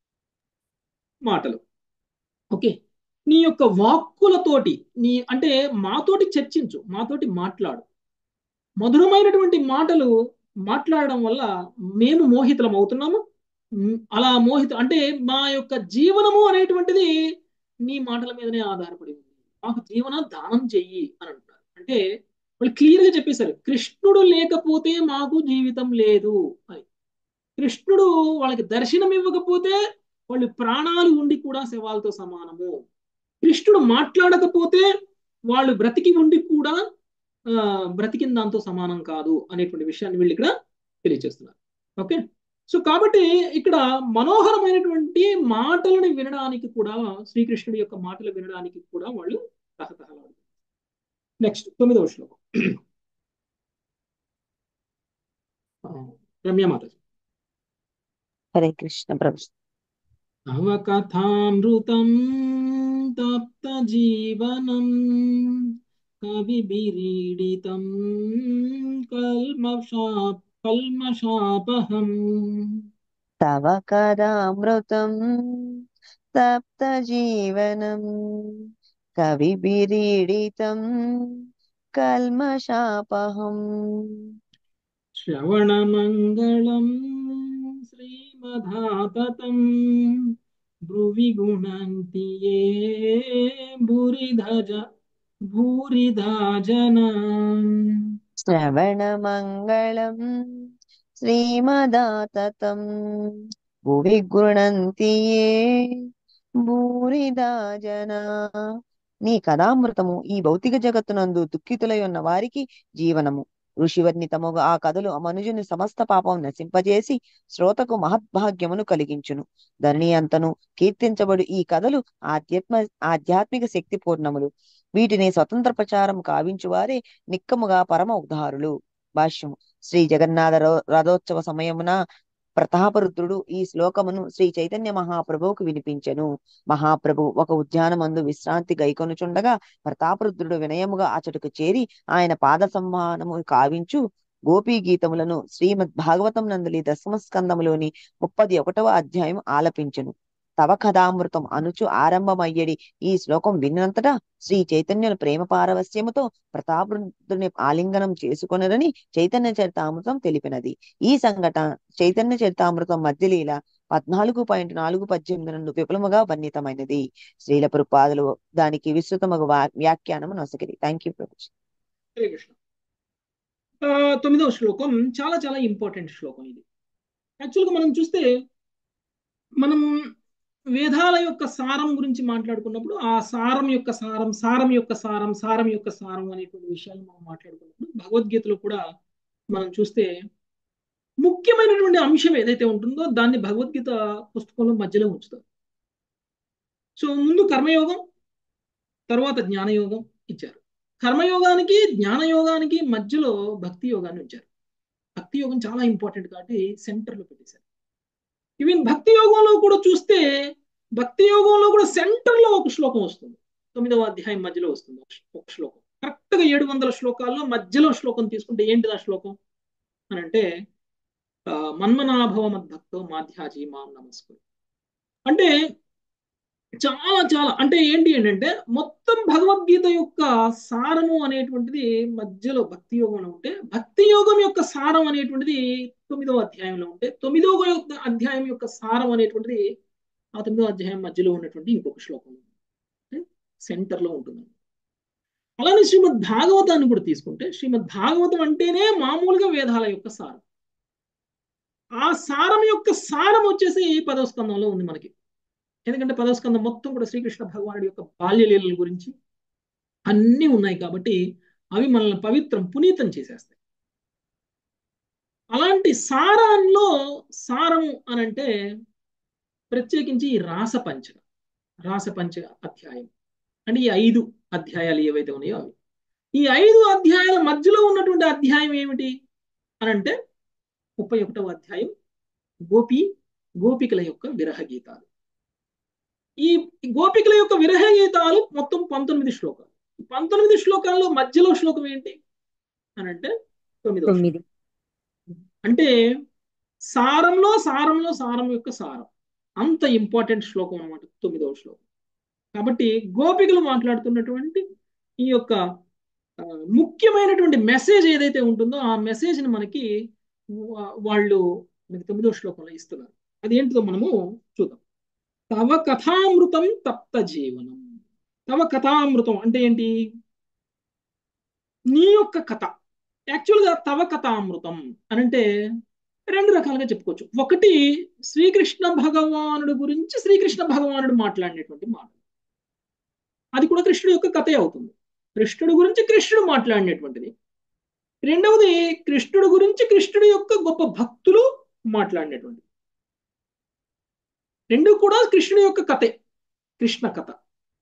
మాటలు ఓకే నీ యొక్క వాక్కులతోటి నీ అంటే మాతోటి చర్చించు మాతోటి మాట్లాడు మధురమైనటువంటి మాటలు మాట్లాడడం వల్ల మేము మోహితులం అవుతున్నాము మ్, అలా మోహిత అంటే మా యొక్క జీవనము అనేటువంటిది నీ మాటల మీదనే ఆధారపడి ఉంది మాకు జీవన దానం చెయ్యి అని అంటారు అంటే వాళ్ళు క్లియర్ గా చెప్పేశారు కృష్ణుడు లేకపోతే మాకు జీవితం లేదు అని కృష్ణుడు వాళ్ళకి దర్శనం ఇవ్వకపోతే వాళ్ళు ప్రాణాలు ఉండి కూడా శవాలతో సమానము కృష్ణుడు మాట్లాడకపోతే వాళ్ళు బ్రతికి ఉండి కూడా ఆ, బ్రతికిన దాంతో సమానం కాదు అనేటువంటి విషయాన్ని వీళ్ళు ఇక్కడ తెలియజేస్తున్నారు ఓకే సో కాబట్టి ఇక్కడ మనోహరమైనటువంటి మాటలను వినడానికి కూడా శ్రీకృష్ణుడి యొక్క మాటలు వినడానికి కూడా వాళ్ళు తహతహలాడు నెక్స్ట్ తొమ్మిదవ శ్లోకం ఆ, రమ్య మాతాజీ హరే కృష్ణ ప్రభు తవ కథామృతం తప్త జీవనం కవిభిరీడితం కల్మషా కల్మషాపహం తవ కదామృతం తప్త జీవనం కవిభిరీడితం కల్మషాపహం శ్రవణమంగళం శ్రీమధాతతం భ్రువి గుణంతి ఏ భూరిధజ భూరిధా జనా శ్రవణమంగళం శ్రీమదాతతం భువి గృణంతి ఏ భూరిదా జనా నీ కథామృతము ఈ భౌతిక జగత్తునందు దుఃఖితులై ఉన్న వారికి జీవనము ఋషివర్ణితముగా ఆ కథలు మనుజుని సమస్త పాపం నశింపజేసి శ్రోతకు మహద్భాగ్యమును కలిగించును ధరణి అంతను కీర్తించబడు ఈ కథలు ఆధ్యాత్మ ఆధ్యాత్మిక శక్తి పూర్ణములు వీటిని స్వతంత్ర ప్రచారం కావించువారే నిక్కముగా పరమ ఉద్ధారులు భాష్యము శ్రీ జగన్నాథ రో- రథోత్సవ సమయమున ప్రతాపరుద్రుడు ఈ శ్లోకమును శ్రీ చైతన్య మహాప్రభువుకు వినిపించెను మహాప్రభు ఒక ఉద్యానమందు విశ్రాంతి గైకొనుచుండగా ప్రతాపరుద్రుడు వినయముగా అచటకు చేరి ఆయన పాద సంవాహనము కావించు గోపీ గీతములను శ్రీమద్ భాగవతం నందలి దశమ స్కందములోని ముప్పది ఒకటవ అధ్యాయం ఆలపించెను తవ కథామృతం అనుచు ఆరంభమయ్యడి ఈ శ్లోకం విన్నంతటా శ్రీ చైతన్యుల ప్రేమ పారవస్యముతో ప్రతాపరుద్రుని ఆలింగనం చేసుకొనరని చైతన్య చరితామృతం తెలిపినది ఈ సంఘటన చైతన్య చరితామృతం మధ్యలీల పద్నాలుగు పాయింట్ నాలుగు పద్దెనిమిది నుండి విపులముగా వర్ణితమైనది శ్రీల పురుపాదులు దానికి విస్తృతమగు వా- వ్యాఖ్యానము నొసగిరి థ్యాంక్ యూ ప్రభు హరే కృష్ణ ఆ, తొమ్మిదవ శ్లోకం చాలా చాలా ఇంపార్టెంట్ శ్లోకం ఇది యాక్చువల్గా మనం చూస్తే మనం వేదాల యొక్క సారం గురించి మాట్లాడుకున్నప్పుడు ఆ సారం యొక్క సారం సారం యొక్క సారం సారం యొక్క సారం అనేటువంటి విషయాలు మనం మాట్లాడుకున్నప్పుడు భగవద్గీతలో కూడా మనం చూస్తే ముఖ్యమైనటువంటి అంశం ఏదైతే ఉంటుందో దాన్ని భగవద్గీత పుస్తకంలో మధ్యలో ఉంచుతారు సో ముందు కర్మయోగం తర్వాత జ్ఞానయోగం ఇచ్చారు కర్మయోగానికి జ్ఞానయోగానికి మధ్యలో భక్తి యోగాన్ని ఉంచారు భక్తి యోగం చాలా ఇంపార్టెంట్ కాబట్టి సెంటర్లో పెట్టేశారు ఈవెన్ భక్తి యోగంలో కూడా చూస్తే భక్తి యోగంలో కూడా సెంటర్లో ఒక శ్లోకం వస్తుంది తొమ్మిదవ అధ్యాయం మధ్యలో వస్తుంది ఒక శ్లో- ఒక శ్లోకం కరెక్ట్గా ఏడు వందల శ్లోకాల్లో మధ్యలో శ్లోకం తీసుకుంటే ఏంటిది ఆ శ్లోకం అని అంటే ఆ, మన్మనాభవ మద్భక్తో మాధ్యాజీ మాం నమస్కరు అంటే చాలా చాలా అంటే ఏంటి ఏంటంటే మొత్తం భగవద్గీత యొక్క సారము అనేటువంటిది మధ్యలో భక్తి యోగంలో ఉంటే భక్తి యోగం యొక్క సారం అనేటువంటిది తొమ్మిదవ అధ్యాయంలో ఉంటే తొమ్మిదవ యొక్క అధ్యాయం యొక్క సారం అనేటువంటిది ఆ తొమ్మిదవ అధ్యాయం మధ్యలో ఉన్నటువంటి ఇంకొక శ్లోకం సెంటర్లో ఉంటుంది అలానే శ్రీమద్ భాగవతాన్ని కూడా తీసుకుంటే శ్రీమద్ భాగవతం అంటేనే మామూలుగా వేదాల యొక్క సారం ఆ సారం యొక్క సారం వచ్చేసి పదవ స్కందంలో ఉంది మనకి ఎందుకంటే పదవ స్కందం మొత్తం కూడా శ్రీకృష్ణ భగవానుడి యొక్క బాల్యలీలల గురించి అన్నీ ఉన్నాయి కాబట్టి అవి మనల్ని పవిత్రం పునీతం చేసేస్తాయి అలాంటి సారాల్లో సారము అని అంటే ప్రత్యేకించి ఈ రాసపంచక రాసపంచక అధ్యాయం అంటే ఈ ఐదు అధ్యాయాలు ఏవైతే ఉన్నాయో అవి ఈ ఐదు అధ్యాయాల మధ్యలో ఉన్నటువంటి అధ్యాయం ఏమిటి అని అంటే ముప్పై ఒకటవ అధ్యాయం గోపి గోపికల యొక్క విరహ గీతాలు ఈ గోపికల యొక్క విరహ గీతాలు మొత్తం పంతొమ్మిది శ్లోకాలు ఈ పంతొమ్మిది శ్లోకాల్లో మధ్యలో శ్లోకం ఏంటి అని అంటే తొమ్మిదో శ్లోకం. తొమ్మిది అంటే సారంలో సారంలో సారం యొక్క సారం అంత ఇంపార్టెంట్ శ్లోకం అనమాట తొమ్మిదవ శ్లోకం కాబట్టి గోపికలు మాట్లాడుతున్నటువంటి ఈ యొక్క ఆ, ముఖ్యమైనటువంటి మెసేజ్ ఏదైతే ఉంటుందో ఆ మెసేజ్ని మనకి వా- వాళ్ళు మనకి తొమ్మిదవ శ్లోకంలో ఇస్తున్నారు అది ఏంటిదో మనము చూద్దాం తవ కథామృతం తప్త జీవనం తవ కథామృతం అంటే ఏంటి నీ యొక్క కథ యాక్చువల్గా తవ కథామృతం అని అంటే రెండు రకాలుగా చెప్పుకోవచ్చు ఒకటి శ్రీకృష్ణ భగవానుడి గురించి శ్రీకృష్ణ భగవానుడు మాట్లాడినటువంటి మాట అది కూడా కృష్ణుడు యొక్క కథే అవుతుంది కృష్ణుడు గురించి కృష్ణుడు మాట్లాడినటువంటిది రెండవది కృష్ణుడు గురించి కృష్ణుడు యొక్క గొప్ప భక్తులు మాట్లాడినటువంటిది రెండు కూడా కృష్ణుడి యొక్క కథే కృష్ణ కథ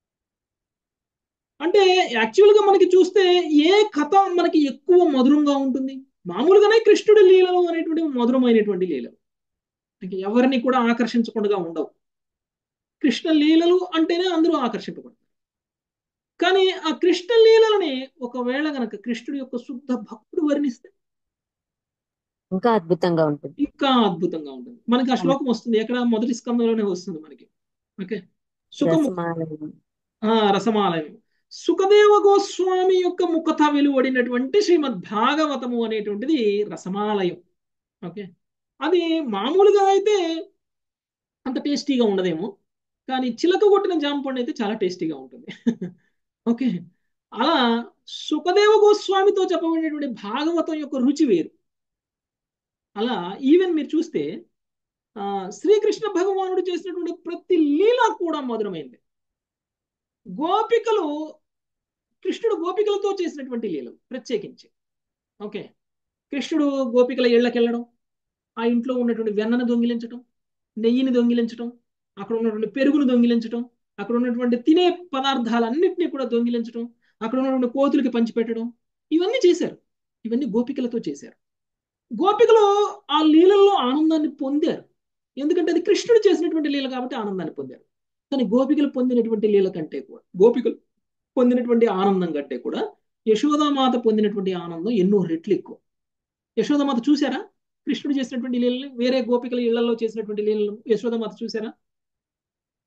అంటే యాక్చువల్గా మనకి చూస్తే ఏ కథ మనకి ఎక్కువ మధురంగా ఉంటుంది మామూలుగానే కృష్ణుడి లీలలు అనేటువంటి మధురమైనటువంటి లీలలు ఇంక ఎవరిని కూడా ఆకర్షించకుండా ఉండవు కృష్ణ లీలలు అంటేనే అందరూ ఆకర్షింపబడతారు కానీ ఆ కృష్ణ లీలలని ఒకవేళ గనక కృష్ణుడి యొక్క శుద్ధ భక్తుడు వర్ణిస్తే ఇంకా అద్భుతంగా ఉంటుంది ఇంకా అద్భుతంగా ఉంటుంది మనకి ఆ శ్లోకం వస్తుంది ఎక్కడ మొదటి స్కందంలోనే వస్తుంది మనకి ఓకే సుఖము రసమాలయం ఆ రసమాలయం సుఖదేవ గోస్వామి యొక్క ముఖత వెలువడినటువంటి శ్రీమద్ భాగవతము అనేటువంటిది రసమాలయం ఓకే అది మామూలుగా అయితే అంత టేస్టీగా ఉండదేమో కానీ చిలక కొట్టిన జాంపండు అయితే చాలా టేస్టీగా ఉంటుంది ఓకే అలా సుఖదేవ గోస్వామితో చెప్పబడినటువంటి భాగవతం యొక్క రుచి వేరు అలా ఈవెన్ మీరు చూస్తే ఆ, శ్రీకృష్ణ భగవానుడు చేసినటువంటి ప్రతి లీల కూడా మధురమైంది గోపికలు కృష్ణుడు గోపికలతో చేసినటువంటి లీలలు ప్రత్యేకించి ఓకే కృష్ణుడు గోపికల ఇళ్ళకెళ్ళడం ఆ ఇంట్లో ఉన్నటువంటి వెన్నను దొంగిలించడం నెయ్యిని దొంగిలించడం అక్కడ ఉన్నటువంటి పెరుగును దొంగిలించడం అక్కడ ఉన్నటువంటి తినే పదార్థాలన్నింటినీ కూడా దొంగిలించడం అక్కడ ఉన్నటువంటి కోతులకి పంచిపెట్టడం ఇవన్నీ చేశారు ఇవన్నీ గోపికలతో చేశారు గోపికలు ఆ లీలల్లో ఆనందాన్ని పొందారు ఎందుకంటే అది కృష్ణుడు చేసినటువంటి లీల కాబట్టి ఆనందాన్ని పొందారు కానీ గోపికలు పొందినటువంటి లీల కంటే కూడా గోపికలు పొందినటువంటి ఆనందం కంటే కూడా యశోదామాత పొందినటువంటి ఆనందం ఎన్నో రెట్లు ఎక్కువ యశోదామాత చూసారా కృష్ణుడు చేసినటువంటి లీలలు వేరే గోపికల ఇళ్లలో చేసినటువంటి లీలలు యశోదామాత చూసారా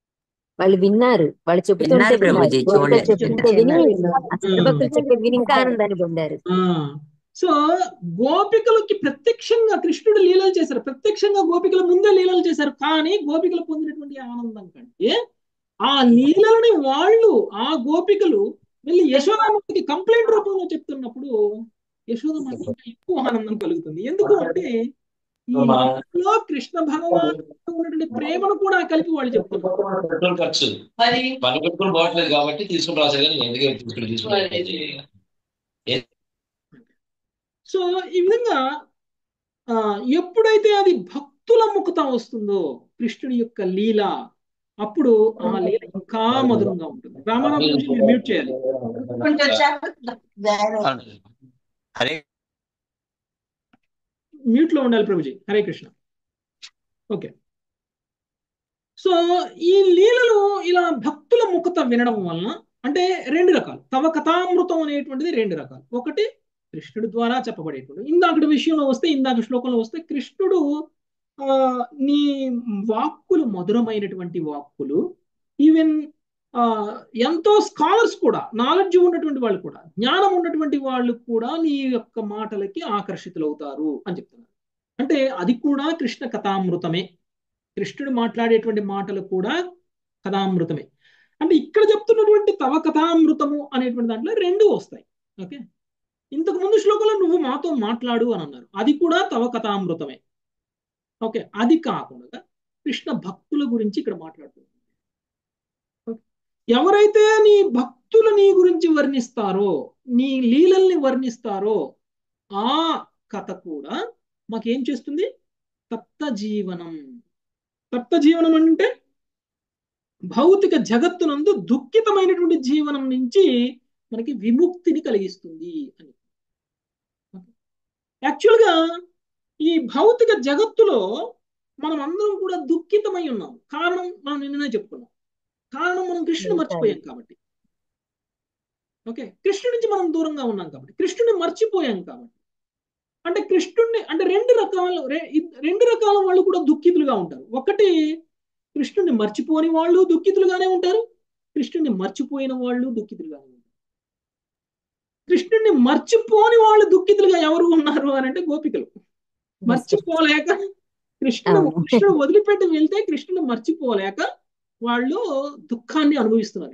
వాళ్ళు విన్నారు వాళ్ళు చెబుతుంటే విన్నారు విన్నారు ప్రభుజీ గోపికలు చూడలేదు చెప్తుంటే విని ఆ సిద్ధభక్తులు చెప్పే విని ఇంకా ఆనందాన్ని పొందారు ఆ సో గోపికలకి ప్రత్యక్షంగా కృష్ణుడు లీలలు చేశారు ప్రత్యక్షంగా గోపికల ముందే లీలలు చేశారు కానీ గోపికలు పొందినటువంటి ఆనందం కంటే ఆ లీలలని వాళ్ళు ఆ గోపికలు వెళ్ళి యశోదామకి కంప్లైంట్ రూపంలో చెప్తున్నప్పుడు యశోదమ్మకి ఇంకా ఎక్కువ ఆనందం కలుగుతుంది ఎందుకు అంటే ఈ లీలలో కృష్ణ భగవాన్ ఉన్నటువంటి ప్రేమను కూడా కలిపి వాళ్ళు చెప్తున్నారు పెట్రోల్ ఖర్చు పని పెట్టుకుని పోవట్లేదు కాబట్టి తీసుకుని రాశారు కానీ ఎందుకు తీసుకుని తీసుకుని సో ఈ విధంగా ఆ ఎప్పుడైతే అది భక్తుల ముఖత వస్తుందో కృష్ణుడి యొక్క లీల అప్పుడు ఆ లీల ఇంకా మధురంగా ఉంటుంది రామారావు గురించి మీరు మ్యూట్ చేయాలి హరే మ్యూట్ లో ఉండాలి ప్రభుజీ హరే కృష్ణ ఓకే సో ఈ లీలలు ఇలా భక్తుల ముఖత వినడం వలన అంటే రెండు రకాలు తవ కథామృతం అనేటువంటిది రెండు రకాలు ఒకటి కృష్ణుడి ద్వారా చెప్పబడేటువంటి ఇందాకటి విషయంలో వస్తే ఇందాక శ్లోకంలో వస్తే కృష్ణుడు ఆ నీ వాక్కులు మధురమైనటువంటి వాక్కులు ఈవెన్ ఆ ఎంతో స్కాలర్స్ కూడా నాలెడ్జ్ ఉన్నటువంటి వాళ్ళు కూడా జ్ఞానం ఉన్నటువంటి వాళ్ళు కూడా నీ యొక్క మాటలకి ఆకర్షితులవుతారు అని చెప్తున్నారు అంటే అది కూడా కృష్ణ కథామృతమే కృష్ణుడు మాట్లాడేటువంటి మాటలు కూడా కథామృతమే అంటే ఇక్కడ చెప్తున్నటువంటి తవ కథామృతము అనేటువంటి దాంట్లో రెండు వస్తాయి ఓకే ఇంతకు ముందు శ్లోకంలో నువ్వు మాతో మాట్లాడు అని అన్నారు అది కూడా తవ కథామృతమే ఓకే అది కాకుండా కృష్ణ భక్తుల గురించి ఇక్కడ మాట్లాడుతుంది ఎవరైతే నీ భక్తులు నీ గురించి వర్ణిస్తారో నీ లీలల్ని వర్ణిస్తారో ఆ కథ కూడా మాకేం చేస్తుంది తప్త జీవనం తప్త జీవనం అంటే భౌతిక జగత్తునందు దుఃఖితమైనటువంటి జీవనం నుంచి మనకి విముక్తిని కలిగిస్తుంది అని యాక్చువల్గా ఈ భౌతిక జగత్తులో మనం అందరం కూడా దుఃఖితమై ఉన్నాం కారణం మనం నిన్ననే చెప్పుకున్నాం కారణం మనం కృష్ణుని మర్చిపోయాం కాబట్టి ఓకే కృష్ణుడి నుంచి మనం దూరంగా ఉన్నాం కాబట్టి కృష్ణుని మర్చిపోయాం కాబట్టి అంటే కృష్ణుడిని అంటే రెండు రకాల రెండు రకాల వాళ్ళు కూడా దుఃఖితులుగా ఉంటారు ఒకటి కృష్ణుడిని మర్చిపోని వాళ్ళు దుఃఖితులుగానే ఉంటారు కృష్ణుడిని మర్చిపోయిన వాళ్ళు దుఃఖితులుగానే ఉంటారు కృష్ణుడిని మర్చిపోని వాళ్ళు దుఃఖితులుగా ఎవరు ఉన్నారు అని అంటే గోపికలు మర్చిపోలేక కృష్ణుడు కృష్ణుడు వదిలిపెట్టి వెళ్తే కృష్ణుడు మర్చిపోలేక వాళ్ళు దుఃఖాన్ని అనుభవిస్తున్నారు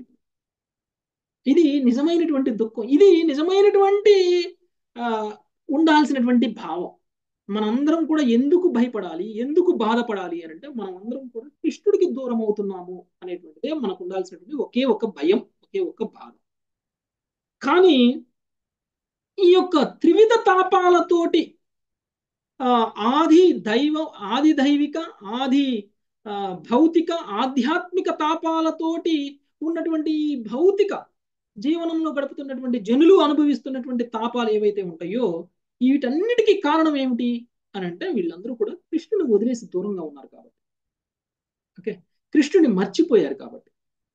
ఇది నిజమైనటువంటి దుఃఖం ఇది నిజమైనటువంటి ఆ ఉండాల్సినటువంటి భావం మనందరం కూడా ఎందుకు భయపడాలి ఎందుకు బాధపడాలి అని అంటే మనం అందరం కూడా కృష్ణుడికి దూరం అవుతున్నాము అనేటువంటిదే మనకు ఉండాల్సినటువంటి ఒకే ఒక భయం ఒకే ఒక బాధ కానీ ఈ యొక్క త్రివిధ తాపాలతోటి ఆది దైవ ఆది దైవిక ఆది భౌతిక ఆధ్యాత్మిక తాపాలతోటి ఉన్నటువంటి ఈ భౌతిక జీవనంలో గడుపుతున్నటువంటి జనులు అనుభవిస్తున్నటువంటి తాపాలు ఏవైతే ఉంటాయో వీటన్నిటికీ కారణం ఏమిటి అని అంటే వీళ్ళందరూ కూడా కృష్ణుని వదిలేసి దూరంగా ఉన్నారు కాబట్టి ఓకే కృష్ణుని మర్చిపోయారు కాబట్టి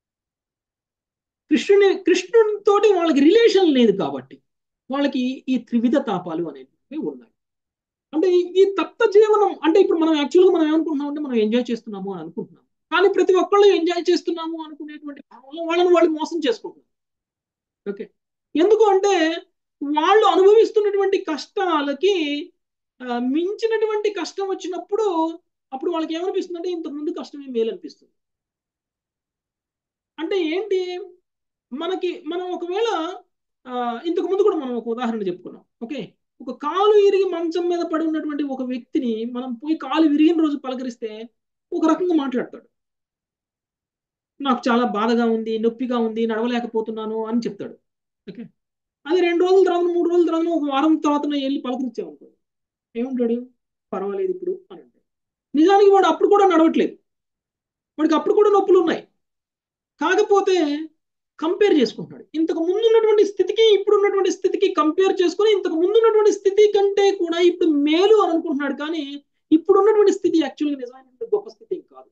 కృష్ణుని కృష్ణునితోటి వాళ్ళకి రిలేషన్ లేదు కాబట్టి వాళ్ళకి ఈ త్రివిధ తాపాలు అనేవి ఉన్నాయి అంటే ఈ తప్త జీవనం అంటే ఇప్పుడు మనం యాక్చువల్గా మనం ఏమనుకుంటున్నాం అంటే మనం ఎంజాయ్ చేస్తున్నాము అని అనుకుంటున్నాం కానీ ప్రతి ఒక్కళ్ళు ఎంజాయ్ చేస్తున్నాము అనుకునేటువంటి భావంలో వాళ్ళని వాళ్ళు మోసం చేసుకుంటున్నారు ఓకే ఎందుకు అంటే వాళ్ళు అనుభవిస్తున్నటువంటి కష్టాలకి మించినటువంటి కష్టం వచ్చినప్పుడు అప్పుడు వాళ్ళకి ఏమనిపిస్తుంది అంటే ఇంతకుముందు కష్టమే మేలు అనిపిస్తుంది అంటే ఏంటి మనకి మనం ఒకవేళ ఇంతకు ముందు కూడా మనం ఒక ఉదాహరణ చెప్పుకున్నాం ఓకే ఒక కాలు ఇరిగి మంచం మీద పడి ఉన్నటువంటి ఒక వ్యక్తిని మనం పోయి కాలు విరిగిన రోజు పలకరిస్తే ఒక రకంగా మాట్లాడతాడు నాకు చాలా బాధగా ఉంది నొప్పిగా ఉంది నడవలేకపోతున్నాను అని చెప్తాడు ఓకే అది రెండు రోజుల తర్వాత మూడు రోజుల తర్వాత ఒక వారం తర్వాత వెళ్ళి పలకరించామనుకో ఏమంటాడు పర్వాలేదు ఇప్పుడు అని అంటాడు నిజానికి వాడు అప్పుడు కూడా నడవట్లేదు వాడికి అప్పుడు కూడా నొప్పులు ఉన్నాయి కాకపోతే కంపేర్ చేసుకుంటున్నాడు ఇంతకు ముందు ఉన్నటువంటి స్థితికి ఇప్పుడు ఉన్నటువంటి స్థితికి కంపేర్ చేసుకుని ఇంతకు ముందు ఉన్నటువంటి స్థితి కంటే కూడా ఇప్పుడు మేలు అని అనుకుంటున్నాడు కానీ ఇప్పుడు ఉన్నటువంటి స్థితి యాక్చువల్గా నిజమైనటువంటి గొప్ప స్థితి కాదు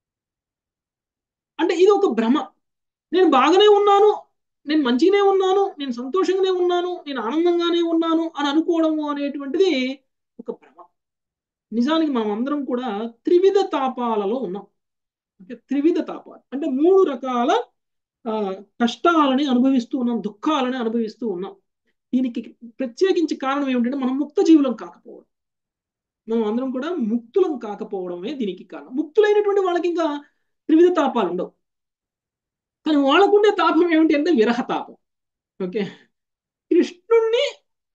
అంటే ఇది ఒక భ్రమ నేను బాగానే ఉన్నాను నేను మంచిగానే ఉన్నాను నేను సంతోషంగానే ఉన్నాను నేను ఆనందంగానే ఉన్నాను అని అనుకోవడము అనేటువంటిది ఒక భ్రమ నిజానికి మనం అందరం కూడా త్రివిధ తాపాలలో ఉన్నాం ఓకే త్రివిధ తాపాలు అంటే మూడు రకాల ఆ, కష్టాలని అనుభవిస్తూ ఉన్నాం దుఃఖాలని అనుభవిస్తూ ఉన్నాం దీనికి ప్రత్యేకించి కారణం ఏమిటంటే మనం ముక్త జీవులం కాకపోవడం మనం అందరం కూడా ముక్తులం కాకపోవడమే దీనికి కారణం ముక్తులైనటువంటి వాళ్ళకి ఇంకా త్రివిధ తాపాలు ఉండవు కానీ వాళ్ళకుండే తాపం ఏమిటి అంటే విరహ తాపం ఓకే కృష్ణుణ్ణి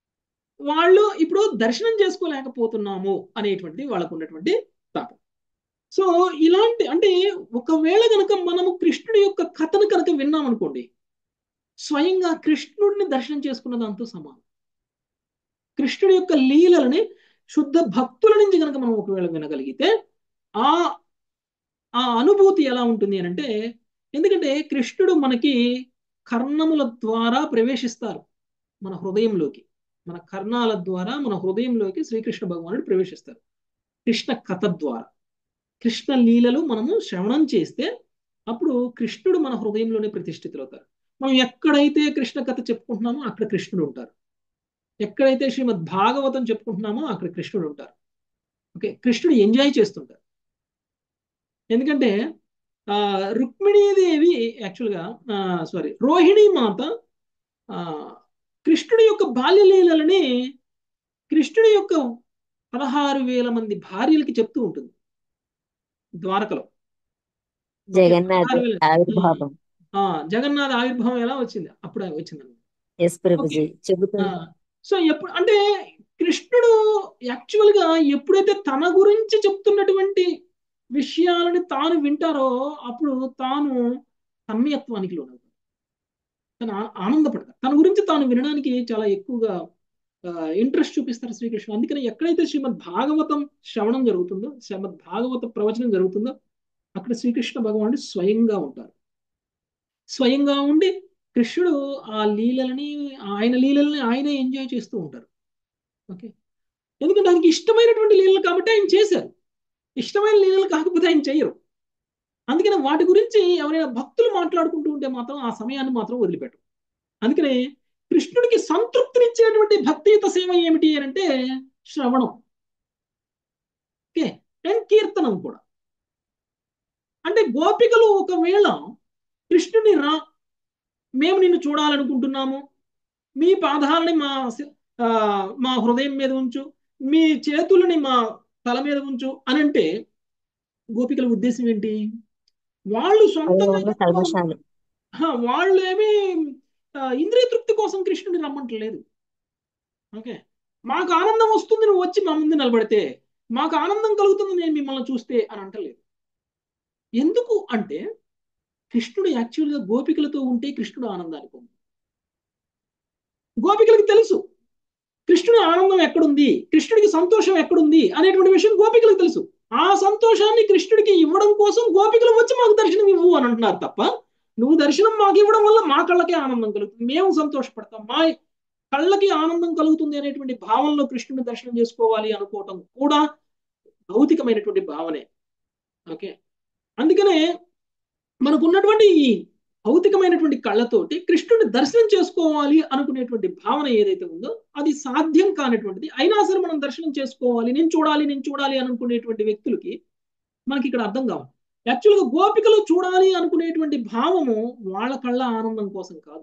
వాళ్ళు ఇప్పుడు దర్శనం చేసుకోలేకపోతున్నాము అనేటువంటిది వాళ్ళకు ఉన్నటువంటి తాపం సో ఇలాంటి అంటే ఒకవేళ కనుక మనము కృష్ణుడి యొక్క కథను కనుక విన్నామనుకోండి స్వయంగా కృష్ణుడిని దర్శనం చేసుకున్న దాంతో సమానం కృష్ణుడి యొక్క లీలలని శుద్ధ భక్తుల నుంచి కనుక మనం ఒకవేళ వినగలిగితే ఆ ఆ అనుభూతి ఎలా ఉంటుంది అని అంటే ఎందుకంటే కృష్ణుడు మనకి కర్ణముల ద్వారా ప్రవేశిస్తారు మన హృదయంలోకి మన కర్ణాల ద్వారా మన హృదయంలోకి శ్రీకృష్ణ భగవానుడు ప్రవేశిస్తారు కృష్ణ కథ ద్వారా కృష్ణ లీలలు మనము శ్రవణం చేస్తే అప్పుడు కృష్ణుడు మన హృదయంలోనే ప్రతిష్ఠితులవుతారు మనం ఎక్కడైతే కృష్ణ కథ చెప్పుకుంటున్నామో అక్కడ కృష్ణుడు ఉంటారు ఎక్కడైతే శ్రీమద్ భాగవతం చెప్పుకుంటున్నామో అక్కడ కృష్ణుడు ఉంటారు ఓకే కృష్ణుడు ఎంజాయ్ చేస్తుంటారు ఎందుకంటే ఆ రుక్మిణీదేవి యాక్చువల్గా సారీ రోహిణి మాత ఆ కృష్ణుడి యొక్క బాల్యలీలని కృష్ణుడి యొక్క పదహారు వేల మంది భార్యలకి చెప్తూ ఉంటుంది ద్వారకలో ఓకే జగన్నాథ పదహారు వేల ఆవిర్భావం ఆ జగన్నాథ ఆవిర్భావం ఎలా వచ్చింది అప్పుడు వచ్చింది ఎస్ ఓకే ప్రభుజీ చెబుతుంది సో ఎప్పుడు అంటే కృష్ణుడు యాక్చువల్ గా ఎప్పుడైతే తన గురించి చెప్తున్నటువంటి విషయాలని తాను వింటారో అప్పుడు తాను తన్మయత్వానికి లోనవుతాడు తను ఆ- ఆనందపడతాడు తన గురించి తాను వినడానికి చాలా ఎక్కువగా ఇంట్రెస్ట్ చూపిస్తారు శ్రీకృష్ణుడు అందుకని ఎక్కడైతే శ్రీమద్ భాగవతం శ్రవణం జరుగుతుందో శ్రీమద్ భాగవత ప్రవచనం జరుగుతుందో అక్కడ శ్రీకృష్ణ భగవానుడు స్వయంగా ఉంటారు స్వయంగా ఉండి కృష్ణుడు ఆ లీలలని ఆయన లీలల్ని ఆయనే ఎంజాయ్ చేస్తూ ఉంటారు ఓకే ఎందుకంటే ఆయనకి ఇష్టమైనటువంటి లీలలు కాబట్టి ఆయన చేశారు ఇష్టమైన లీలలు కాకపోతే ఆయన చేయరు అందుకని వాటి గురించి ఎవరైనా భక్తులు మాట్లాడుకుంటూ ఉంటే మాత్రం ఆ సమయాన్ని మాత్రం వదిలిపెట్టరు అందుకనే కృష్ణుడికి సంతృప్తినిచ్చేటువంటి భక్తియుత సేవ ఏమిటి అని అంటే శ్రవణం ఓకే అండ్ కీర్తనం కూడా అంటే గోపికలు ఒకవేళ కృష్ణుని రా మేము నిన్ను చూడాలనుకుంటున్నాము మీ పాదాలని మా సి- ఆ, మా హృదయం మీద ఉంచు మీ చేతులని మా తల మీద ఉంచు అని అంటే గోపికల ఉద్దేశం ఏంటి వాళ్ళు అవి సొంతంగా ఉన్న కల్మషాలు హా, వాళ్ళు ఏమి ఆ, ఇంద్రియ తృప్తి కోసం కృష్ణుడిని రమ్మంటలేదు ఓకే మాకు ఆనందం వస్తుంది నువ్వు వచ్చి మా ముందు నిలబడితే మాకు ఆనందం కలుగుతుంది నేను మిమ్మల్ని చూస్తే అని అంటలేదు ఎందుకు అంటే కృష్ణుడు యాక్చువల్గా గోపికలతో ఉంటే కృష్ణుడు ఆనందానికి ఉంది గోపికలకు తెలుసు కృష్ణుడి ఆనందం ఎక్కడుంది కృష్ణుడికి సంతోషం ఎక్కడుంది అనేటువంటి విషయం గోపికలకు తెలుసు ఆ సంతోషాన్ని కృష్ణుడికి ఇవ్వడం కోసం గోపికలు వచ్చి మాకు దర్శనం ఇవ్వు అని అంటున్నారు తప్ప నువ్వు దర్శనం మాకు ఇవ్వడం వల్ల మా కళ్ళకి ఆనందం కలుగుతుంది మేము సంతోషపడతాం మా కళ్ళకి ఆనందం కలుగుతుంది అనేటువంటి భావనలో కృష్ణుని దర్శనం చేసుకోవాలి అనుకోవటం కూడా భౌతికమైనటువంటి భావనే ఓకే అందుకనే మనకున్నటువంటి ఈ భౌతికమైనటువంటి కళ్ళతోటి కృష్ణుని దర్శనం చేసుకోవాలి అనుకునేటువంటి భావన ఏదైతే ఉందో అది సాధ్యం కానటువంటిది అయినా సరే మనం దర్శనం చేసుకోవాలి నేను చూడాలి నేను చూడాలి అనుకునేటువంటి వ్యక్తులకి మనకి ఇక్కడ అర్థం కావాలి యాక్చువల్గా గోపికలు చూడాలి అనుకునేటువంటి భావము వాళ్ళ కళ్ళ ఆనందం కోసం కాదు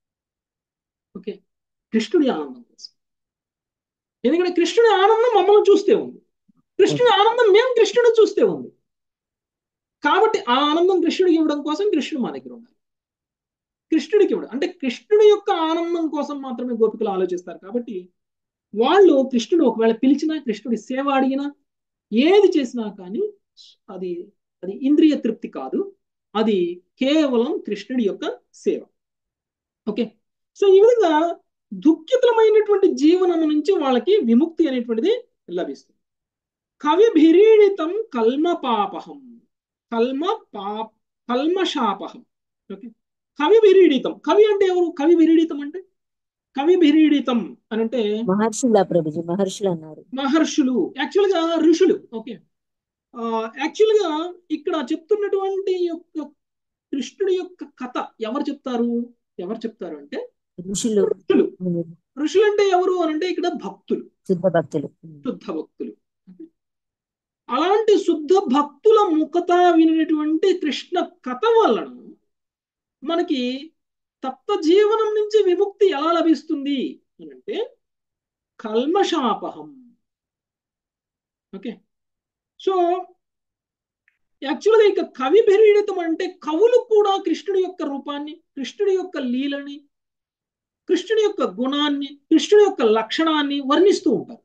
ఓకే కృష్ణుడి ఆనందం కోసం ఎందుకంటే కృష్ణుడి ఆనందం మమ్మల్ని చూస్తే ఉంది కృష్ణుడి ఆనందం మేము కృష్ణుడు చూస్తే ఉంది కాబట్టి ఆ ఆనందం కృష్ణుడికి ఇవ్వడం కోసం కృష్ణుడు మా దగ్గర ఉండాలి కృష్ణుడికి ఇవ్వడం అంటే కృష్ణుడి యొక్క ఆనందం కోసం మాత్రమే గోపికలు ఆలోచిస్తారు కాబట్టి వాళ్ళు కృష్ణుడు ఒకవేళ పిలిచినా కృష్ణుడి సేవ అడిగినా ఏది చేసినా కానీ అది అది ఇంద్రియ తృప్తి కాదు అది కేవలం కృష్ణుడి యొక్క సేవ ఓకే సో ఈ విధంగా దుఃఖితమైనటువంటి జీవనం నుంచి వాళ్ళకి విముక్తి అనేటువంటిది లభిస్తుంది కవి భిరీడితం కల్మ పాపహం కల్మ పా కల్మశాపహం ఓకే కవి భిరీడితం కవి అంటే ఎవరు కవి భిరీడితం అంటే కవి భిరీడితం అని అంటే మహర్షుల ప్రభుజీ మహర్షులు అన్నారు మహర్షులు యాక్చువల్ గా ఋషులు ఓకే యాక్చువల్ గా ఇక్కడ చెప్తున్నటువంటి యొక్క కృష్ణుడి యొక్క కథ ఎవరు చెప్తారు ఎవరు చెప్తారు అంటే ఋషులు ఋషులు మునులు, ఋషులు అంటే ఎవరు అని అంటే ఇక్కడ భక్తులు శుద్ధ భక్తులు శుద్ధ భక్తులు అలాంటి శుద్ధ భక్తుల ముఖత వినినటువంటి కృష్ణ కథ వలన మనకి తప్త జీవనం నుంచి విముక్తి ఎలా లభిస్తుంది అని అంటే కల్మషాపహం ఓకే సో యాక్చువల్గా ఇక కవి భరీడితం అంటే కవులు కూడా కృష్ణుడి యొక్క రూపాన్ని కృష్ణుడి యొక్క లీలని కృష్ణుడి యొక్క గుణాన్ని కృష్ణుడి యొక్క లక్షణాన్ని వర్ణిస్తూ ఉంటారు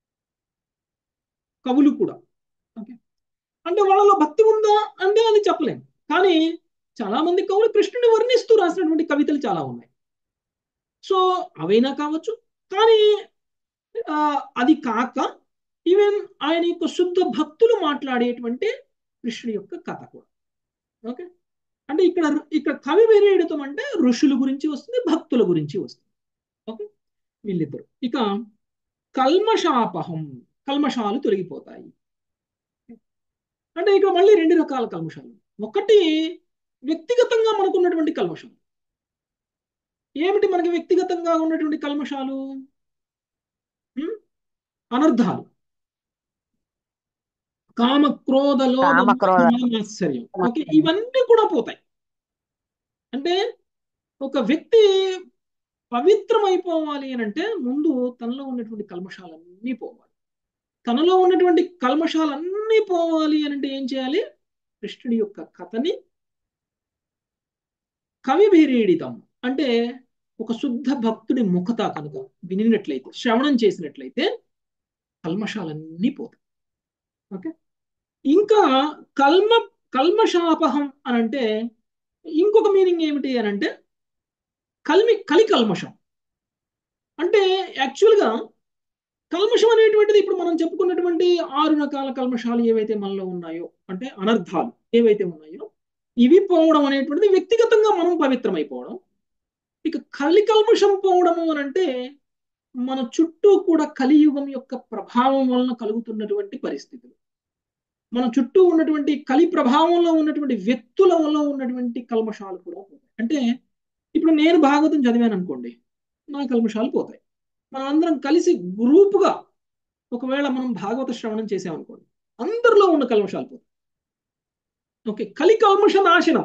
కవులు కూడా ఓకే అంటే వాళ్ళలో భక్తి ఉందా అంటే అది చెప్పలేము కానీ చాలా మంది కవులు కృష్ణుని వర్ణిస్తూ రాసినటువంటి కవితలు చాలా ఉన్నాయి సో అవైనా కావచ్చు కానీ ఆ, అది కాక ఈవెన్ ఆయన యొక్క శుద్ధ భక్తులు మాట్లాడేటువంటి కృష్ణుడి యొక్క కథ కూడా ఓకే అంటే ఇక్కడ ఇక్కడ కవి వేరేయడం అంటే ఋషుల గురించి వస్తుంది భక్తుల గురించి వస్తుంది ఓకే వీళ్ళిద్దరు ఇక కల్మషాపహం కల్మషాలు తొలగిపోతాయి అంటే ఇక్కడ మళ్ళీ రెండు రకాల కల్మషాలు ఒకటి వ్యక్తిగతంగా మనకు ఉన్నటువంటి కల్మషం ఏమిటి మనకి వ్యక్తిగతంగా ఉన్నటువంటి కల్మషాలు ఉం? అనర్థాలు కామ క్రోధ లోభ కామక్రోధ. ఆశ్చర్యం ఓకే ఇవన్నీ కూడా పోతాయి అంటే ఒక వ్యక్తి పవిత్రమైపోవాలి అని అంటే ముందు తనలో ఉన్నటువంటి కల్మషాలన్నీ పోవాలి తనలో ఉన్నటువంటి కల్మషాలన్నీ పోవాలి అని అంటే ఏం చేయాలి కృష్ణుడి యొక్క కథని కవి భీరీడితం అంటే ఒక శుద్ధ భక్తుడి ముఖత కనుక వినినట్లయితే శ్రవణం చేసినట్లయితే కల్మషాలన్నీ పోతాయి ఓకే ఇంకా కల్మ కల్మషాపహం అని అంటే ఇంకొక మీనింగ్ ఏమిటి అని అంటే కల్మి కలి కల్మషం అంటే యాక్చువల్గా కల్మషం అనేటువంటిది ఇప్పుడు మనం చెప్పుకున్నటువంటి ఆరు రకాల కల్మషాలు ఏవైతే మనలో ఉన్నాయో అంటే అనర్థాలు ఏవైతే ఉన్నాయో ఇవి పోవడం అనేటువంటిది వ్యక్తిగతంగా మనం పవిత్రమైపోవడం ఇక కలి కల్మషం పోవడము అని అంటే మన చుట్టూ కూడా కలియుగం యొక్క ప్రభావం వలన కలుగుతున్నటువంటి పరిస్థితులు మన చుట్టూ ఉన్నటువంటి కలి ప్రభావంలో ఉన్నటువంటి వ్యక్తుల వల్ల ఉన్నటువంటి కల్మషాలు కూడా పోతాయి అంటే ఇప్పుడు నేను భాగవతం చదివాను అనుకోండి నా కల్మషాలు పోతాయి మనం అందరం కలిసి గ్రూపుగా ఒకవేళ మనం భాగవత శ్రవణం చేసామనుకోండి అందరిలో ఉన్న కల్మషాలు పోతాయి ఓకే కలి కల్మష నాశనం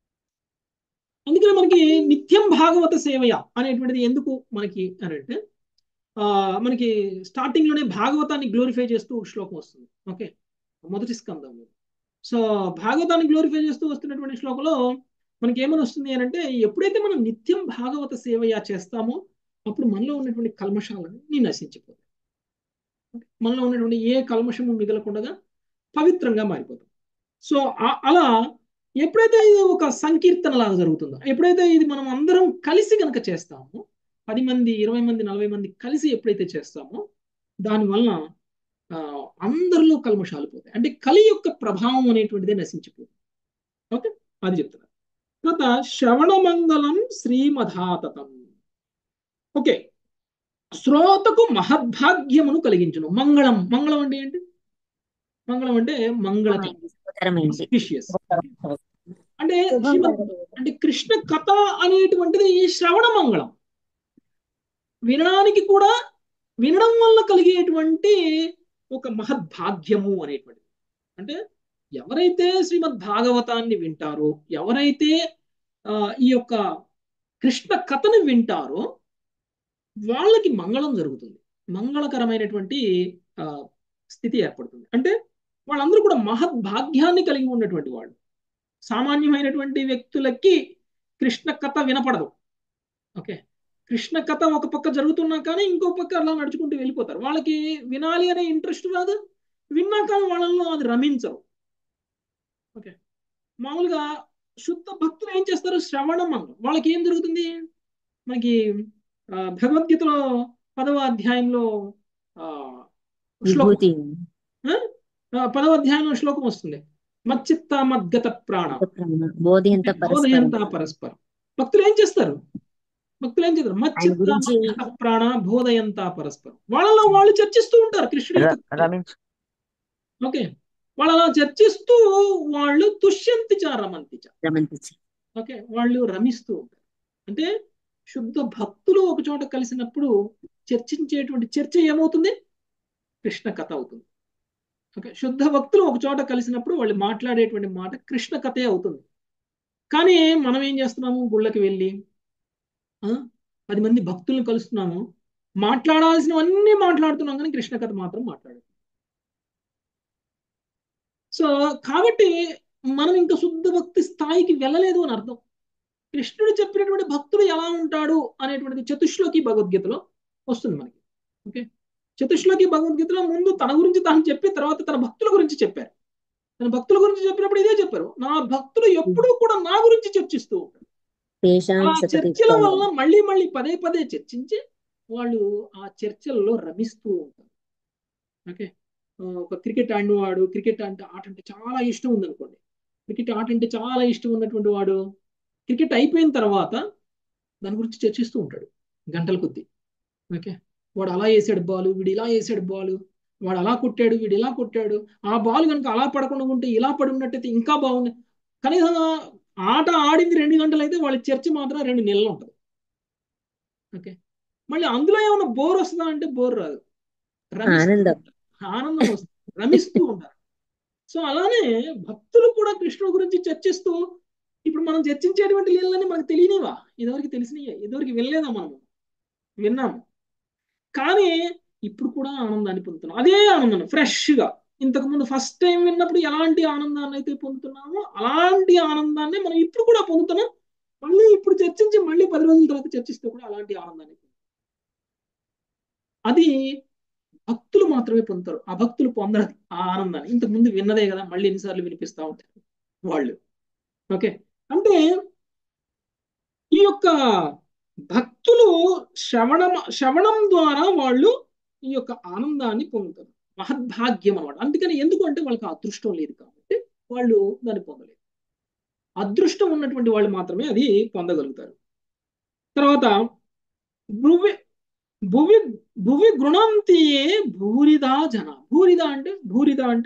అందుకనే మనకి నిత్యం భాగవత సేవయ అనేటువంటిది ఎందుకు మనకి అని అంటే ఆ, మనకి స్టార్టింగ్ లోనే భాగవతాన్ని గ్లోరిఫై చేస్తూ ఒక శ్లోకం వస్తుంది ఓకే మొదటి స్కందం సో భాగవతాన్ని గ్లోరిఫై చేస్తూ వస్తున్నటువంటి శ్లోకంలో మనకి ఏమని వస్తుంది అని అంటే ఎప్పుడైతే మనం నిత్యం భాగవత సేవయ చేస్తామో అప్పుడు మనలో ఉన్నటువంటి కల్మషాలన్నీ నశించిపోతాయి మనలో ఉన్నటువంటి ఏ కల్మషము మిగలకుండా పవిత్రంగా మారిపోతాం సో ఆ- అలా ఎప్పుడైతే ఇది ఒక సంకీర్తన లాగా జరుగుతుందో ఎప్పుడైతే ఇది మనం అందరం కలిసి కనుక చేస్తామో పది మంది ఇరవై మంది నలభై మంది కలిసి ఎప్పుడైతే చేస్తామో దానివల్ల ఆ, అందరిలో కల్మషాలు పోతాయి అంటే కలి యొక్క ప్రభావం అనేటువంటిది నశించిపోతుంది ఓకే అది చెప్తున్నారు తర్వాత శ్రవణమంగళం శ్రీమధాతతం ఓకే శ్రోతకు మహద్భాగ్యమును కలిగించును మంగళం మంగళం అంటే ఏంటి మంగళం అంటే మంగళకరం ఉత్తరమైంది auspicious. అంటే శ్రీమద్ అంటే కృష్ణ కథ అనేటువంటిది ఈ శ్రవణ మంగళం వినడానికి కూడా వినడం వల్ల కలిగేటువంటి ఒక మహద్భాగ్యము అనేటువంటిది అంటే ఎవరైతే శ్రీమద్ భాగవతాన్ని వింటారో ఎవరైతే ఆ, ఈ యొక్క కృష్ణ కథను వింటారో వాళ్ళకి మంగళం జరుగుతుంది మంగళకరమైనటువంటి ఆ, స్థితి ఏర్పడుతుంది అంటే వాళ్ళందరూ కూడా మహద్భాగ్యాన్ని కలిగి ఉన్నటువంటి వాళ్ళు సామాన్యమైనటువంటి వ్యక్తులకి కృష్ణ కథ వినపడదు ఓకే కృష్ణ కథ ఒక పక్క జరుగుతున్నా కానీ ఇంకో పక్క అలా నడుచుకుంటూ వెళ్ళిపోతారు వాళ్ళకి వినాలి అనే ఇంట్రెస్ట్ రాదు విన్నా కానీ వాళ్ళల్లో అది రమించరు ఓకే మామూలుగా శుద్ధ భక్తులు ఏం చేస్తారు శ్రవణం మంగళం వాళ్ళకి ఏం జరుగుతుంది మనకి ఆ, భగవద్గీతలో పదవ అధ్యాయంలో ఆ, శ్లోకం విభూతి ఆ? ఆ, పదవ అధ్యాయంలో శ్లోకం వస్తుంది మచ్చిత్త మద్గత ప్రాణ బోధింత పరస్పరం బోధయంత పరస్పరం భక్తులు ఏం చేస్తారు భక్తులు ఏం చేస్తారు మచ్చిత్త గురించి- మద్గత ప్రాణ బోధయంత పరస్పరం వాళ్ళలో వాళ్ళు చర్చిస్తూ ఉంటారు కృష్ణుడి ర- యొక్క రమించు ఓకే వాళ్ళు అలా చర్చిస్తూ వాళ్ళు తుష్యంతి చ రమంతి చ రమంతించి ఓకే వాళ్ళు రమిస్తూ ఉంటారు అంటే శుద్ధ భక్తులు ఒక చోట కలిసినప్పుడు చర్చించేటువంటి చర్చ ఏమవుతుంది కృష్ణ కథ అవుతుంది ఓకే శుద్ధ భక్తులు ఒక చోట కలిసినప్పుడు వాళ్ళు మాట్లాడేటువంటి మాట కృష్ణ కథే అవుతుంది కానీ మనం ఏం చేస్తున్నాము గుళ్ళకి వెళ్ళి ఆ, పది మంది భక్తులను కలుస్తున్నాము మాట్లాడాల్సినవన్నీ మాట్లాడుతున్నాం కానీ కృష్ణ కథ మాత్రం మాట్లాడదు సో కాబట్టి మనం ఇంకా శుద్ధ భక్తి స్థాయికి వెళ్ళలేదు అని అర్థం కృష్ణుడు చెప్పినటువంటి భక్తుడు ఎలా ఉంటాడు అనేటువంటిది చతుశ్లోకి భగవద్గీతలో వస్తుంది మనకి ఓకే చతుశ్లోకి భగవద్గీతలో ముందు తన గురించి తాను చెప్పి తర్వాత తన భక్తుల గురించి చెప్పారు తన భక్తుల గురించి చెప్పినప్పుడు ఇదే చెప్పారు నా భక్తుడు ఎప్పుడూ కూడా నా గురించి చర్చిస్తూ ఉంటాడు తేషాం ఆ సతతి చర్చల వల్ల మళ్ళీ మళ్ళీ పదే పదే చర్చించి వాళ్ళు ఆ చర్చల్లో రమిస్తూ ఉంటారు ఓకే ఆ, ఒక క్రికెట్ ఆడినవాడు క్రికెట్ అంటే ఆట అంటే చాలా ఇష్టం ఉందనుకోండి క్రికెట్ ఆట అంటే చాలా ఇష్టం ఉన్నటువంటి వాడు క్రికెట్ అయిపోయిన తర్వాత దాని గురించి చర్చిస్తూ ఉంటాడు గంటల కొద్దీ ఓకే వాడు అలా వేసాడు బాల్ వీడు ఇలా వేసాడు బాల్ వాడు అలా కొట్టాడు వీడు ఇలా కొట్టాడు ఆ బాల్ కనుక అలా పడకుండా ఉంటే ఇలా పడి ఉన్నట్టయితే ఇంకా బాగుంది కనీసం ఆట ఆడింది రెండు గంటలు అయితే వాళ్ళ చర్చ మాత్రం రెండు నెలలు ఉంటుంది ఓకే మళ్ళీ అందులో ఏమైనా బోర్ వస్తుందా అంటే బోర్ రాదు రమిస్తూ ఆనందం ఉంటారు. ఆనందం వస్తుంది రమిస్తూ ఉంటారు సో అలానే భక్తులు కూడా కృష్ణుడి గురించి చర్చిస్తూ ఇప్పుడు మనం చర్చించేటువంటి లీలన్నీ మనకు తెలియనివా ఇదివరకు తెలిసినయే ఇదివరకు వినలేదా మనము విన్నాము కానీ ఇప్పుడు కూడా ఆనందాన్ని పొందుతున్నాం అదే ఆనందం ఫ్రెష్ గా ఇంతకు ముందు ఫస్ట్ టైం విన్నప్పుడు ఎలాంటి ఆనందాన్ని అయితే పొందుతున్నామో అలాంటి ఆనందాన్ని మనం ఇప్పుడు కూడా పొందుతున్నాం మళ్ళీ ఇప్పుడు చర్చించి మళ్ళీ పది రోజుల తర్వాత చర్చిస్తే కూడా అలాంటి ఆనందాన్ని పొందుతాం. అది భక్తులు మాత్రమే పొందుతారు ఆ భక్తులు పొందరు ఆ ఆనందాన్ని ఇంతకు ముందు విన్నదే కదా మళ్ళీ ఎన్నిసార్లు వినిపిస్తూ ఉంటారు వాళ్ళు ఓకే అంటే ఈ యొక్క భక్తులు శ్రవణం శ్రవణం ద్వారా వాళ్ళు ఈ యొక్క ఆనందాన్ని పొందుతారు మహద్భాగ్యం అన్నమాట అందుకని ఎందుకు అంటే వాళ్ళకి ఆ అదృష్టం లేదు కాబట్టి వాళ్ళు దాన్ని పొందలేరు అదృష్టం ఉన్నటువంటి వాళ్ళు మాత్రమే అది పొందగలుగుతారు తర్వాత భువి భువి భువి గృణంతియే భూరిదా జన భూరిదా అంటే భూరిదా అంటే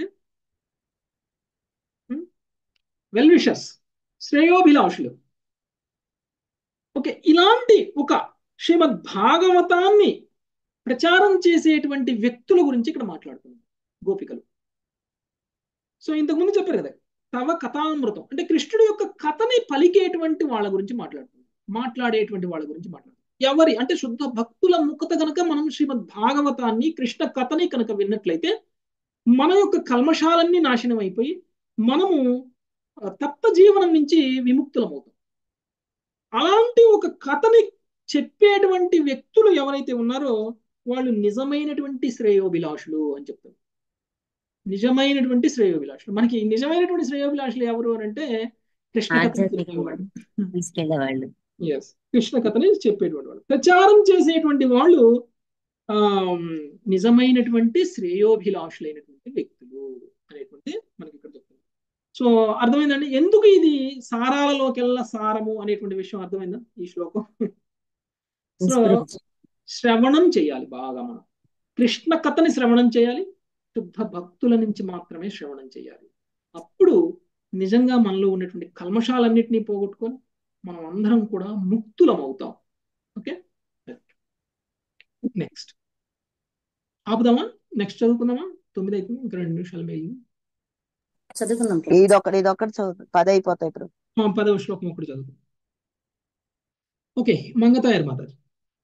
వెల్ విషస్ శ్రేయోభిలాషులు ఓకే ఇలాంటి ఒక శ్రీమద్ భాగవతాన్ని ప్రచారం చేసేటువంటి వ్యక్తుల గురించి ఇక్కడ మాట్లాడుతున్నాం గోపికలు సో ఇంతకుముందు చెప్పారు కదా తవ కథామృతం అంటే కృష్ణుడి యొక్క కథని పలికేటువంటి వాళ్ళ గురించి మాట్లాడుతున్నాం మాట్లాడేటువంటి వాళ్ళ గురించి మాట్లాడుతున్నాం ఎవరి అంటే శుద్ధ భక్తుల ముఖత కనుక మనం శ్రీమద్ భాగవతాన్ని కృష్ణ కథని కనుక విన్నట్లయితే మన యొక్క కల్మషాలన్నీ నాశనం అయిపోయి మనము ఆ, తప్త జీవనం నుంచి విముక్తులమవుతాం అలాంటి ఒక కథని చెప్పేటువంటి వ్యక్తులు ఎవరైతే ఉన్నారో వాళ్ళు నిజమైనటువంటి శ్రేయోభిలాషులు అని చెప్తారు నిజమైనటువంటి శ్రేయోభిలాషులు మనకి నిజమైనటువంటి శ్రేయోభిలాషులు ఎవరు అని అంటే కృష్ణ కథని ఆధ్యాత్మికంగా చెప్పేవాళ్ళు తీసుకెళ్లే వాళ్ళు ఎస్ కృష్ణ కథని చెప్పేటువంటి వాళ్ళు ప్రచారం చేసేటువంటి వాళ్ళు ఆ నిజమైనటువంటి శ్రేయోభిలాషులైనటువంటి వ్యక్తులు అనేటువంటి మనకి ఇక్కడ చెప్తుంది సో అర్థమైందండి ఎందుకు ఇది సారాలలోకెల్లా సారము అనేటువంటి విషయం అర్థమైందా ఈ శ్లోకం సో శ్రవణం చేయాలి బాగా మనం కృష్ణ కథని శ్రవణం చేయాలి శుద్ధ భక్తుల నుంచి మాత్రమే శ్రవణం చేయాలి అప్పుడు నిజంగా మనలో ఉన్నటువంటి కల్మషాలన్నింటినీ పోగొట్టుకొని మనం అందరం కూడా ముక్తులం అవుతాం ఓకే నెక్స్ట్ ఆపుదామా నెక్స్ట్ చదువుకుందామా తొమ్మిది అయిపోయింది ఇంకా రెండు నిమిషాలు మిగిలింది చదువుకుందాం ప్రభు. ఇదొకటి ఇదొకటి చదువు పది అయిపోతాయి ఇప్పుడు ఆ, పదవ శ్లోకం ఒకటి చదువుకుందాం ఓకే మంగతాయర్ మాతాజీ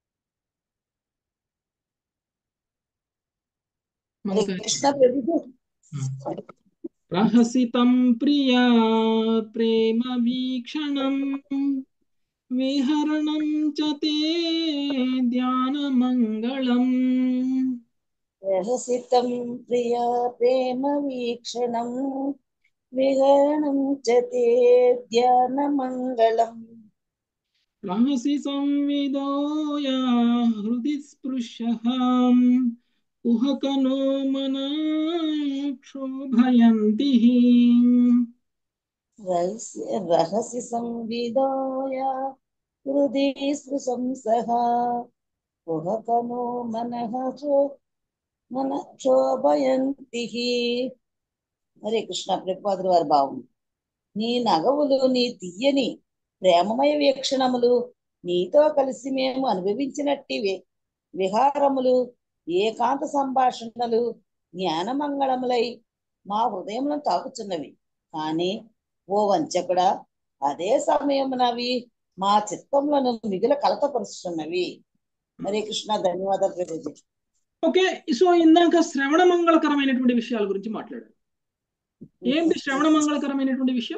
హరే మంగతాయర్ కృష్ణ ప్రభు రహసితం ప్రియా ప్రేమ వీక్షణం విహరణం చ తే ధ్యానమంగళం రహసితం ప్రియా ప్రేమ వీక్షణం విహరణం చ తే ధ్యానమంగళం రహసి సంవిదోయా హృది స్పృశః కుహకనో మనా క్షోభయంతి రహస్య రహసి సంవిదోయ హృది స్పృశంసః కుహకనో మనః చో మన క్షోభయంతి హరే కృష్ణ ప్రభుపాదుల వారి భావం నీ నగవులు నీ తీయని ప్రేమమయ వీక్షణములు నీతో కలిసి మేము అనుభవించినట్టివే విహారములు ఏకాంత సంభాషణలు జ్ఞానమంగళములై మా హృదయములను తాకుచున్నవి కానీ ఓ వంచకుడా అదే సమయమునవి మా చిత్తములను మిగుల కలతపరుస్తున్నవి హరే కృష్ణ ధన్యవాదాలు ప్రభుజీ ఓకే సో ఇందాక శ్రవణ మంగళకరమైనటువంటి విషయాల గురించి మాట్లాడారు ఏంటి శ్రవణ మంగళకరమైనటువంటి విషయం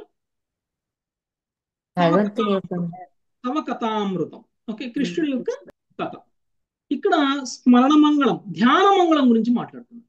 తవ భగవంతుని యొక్క తవ కథామృతం ఓకే కృష్ణుడి యొక్క కథ ఇక్కడ స్మరణ మంగళం ధ్యాన మంగళం గురించి మాట్లాడుతున్నాం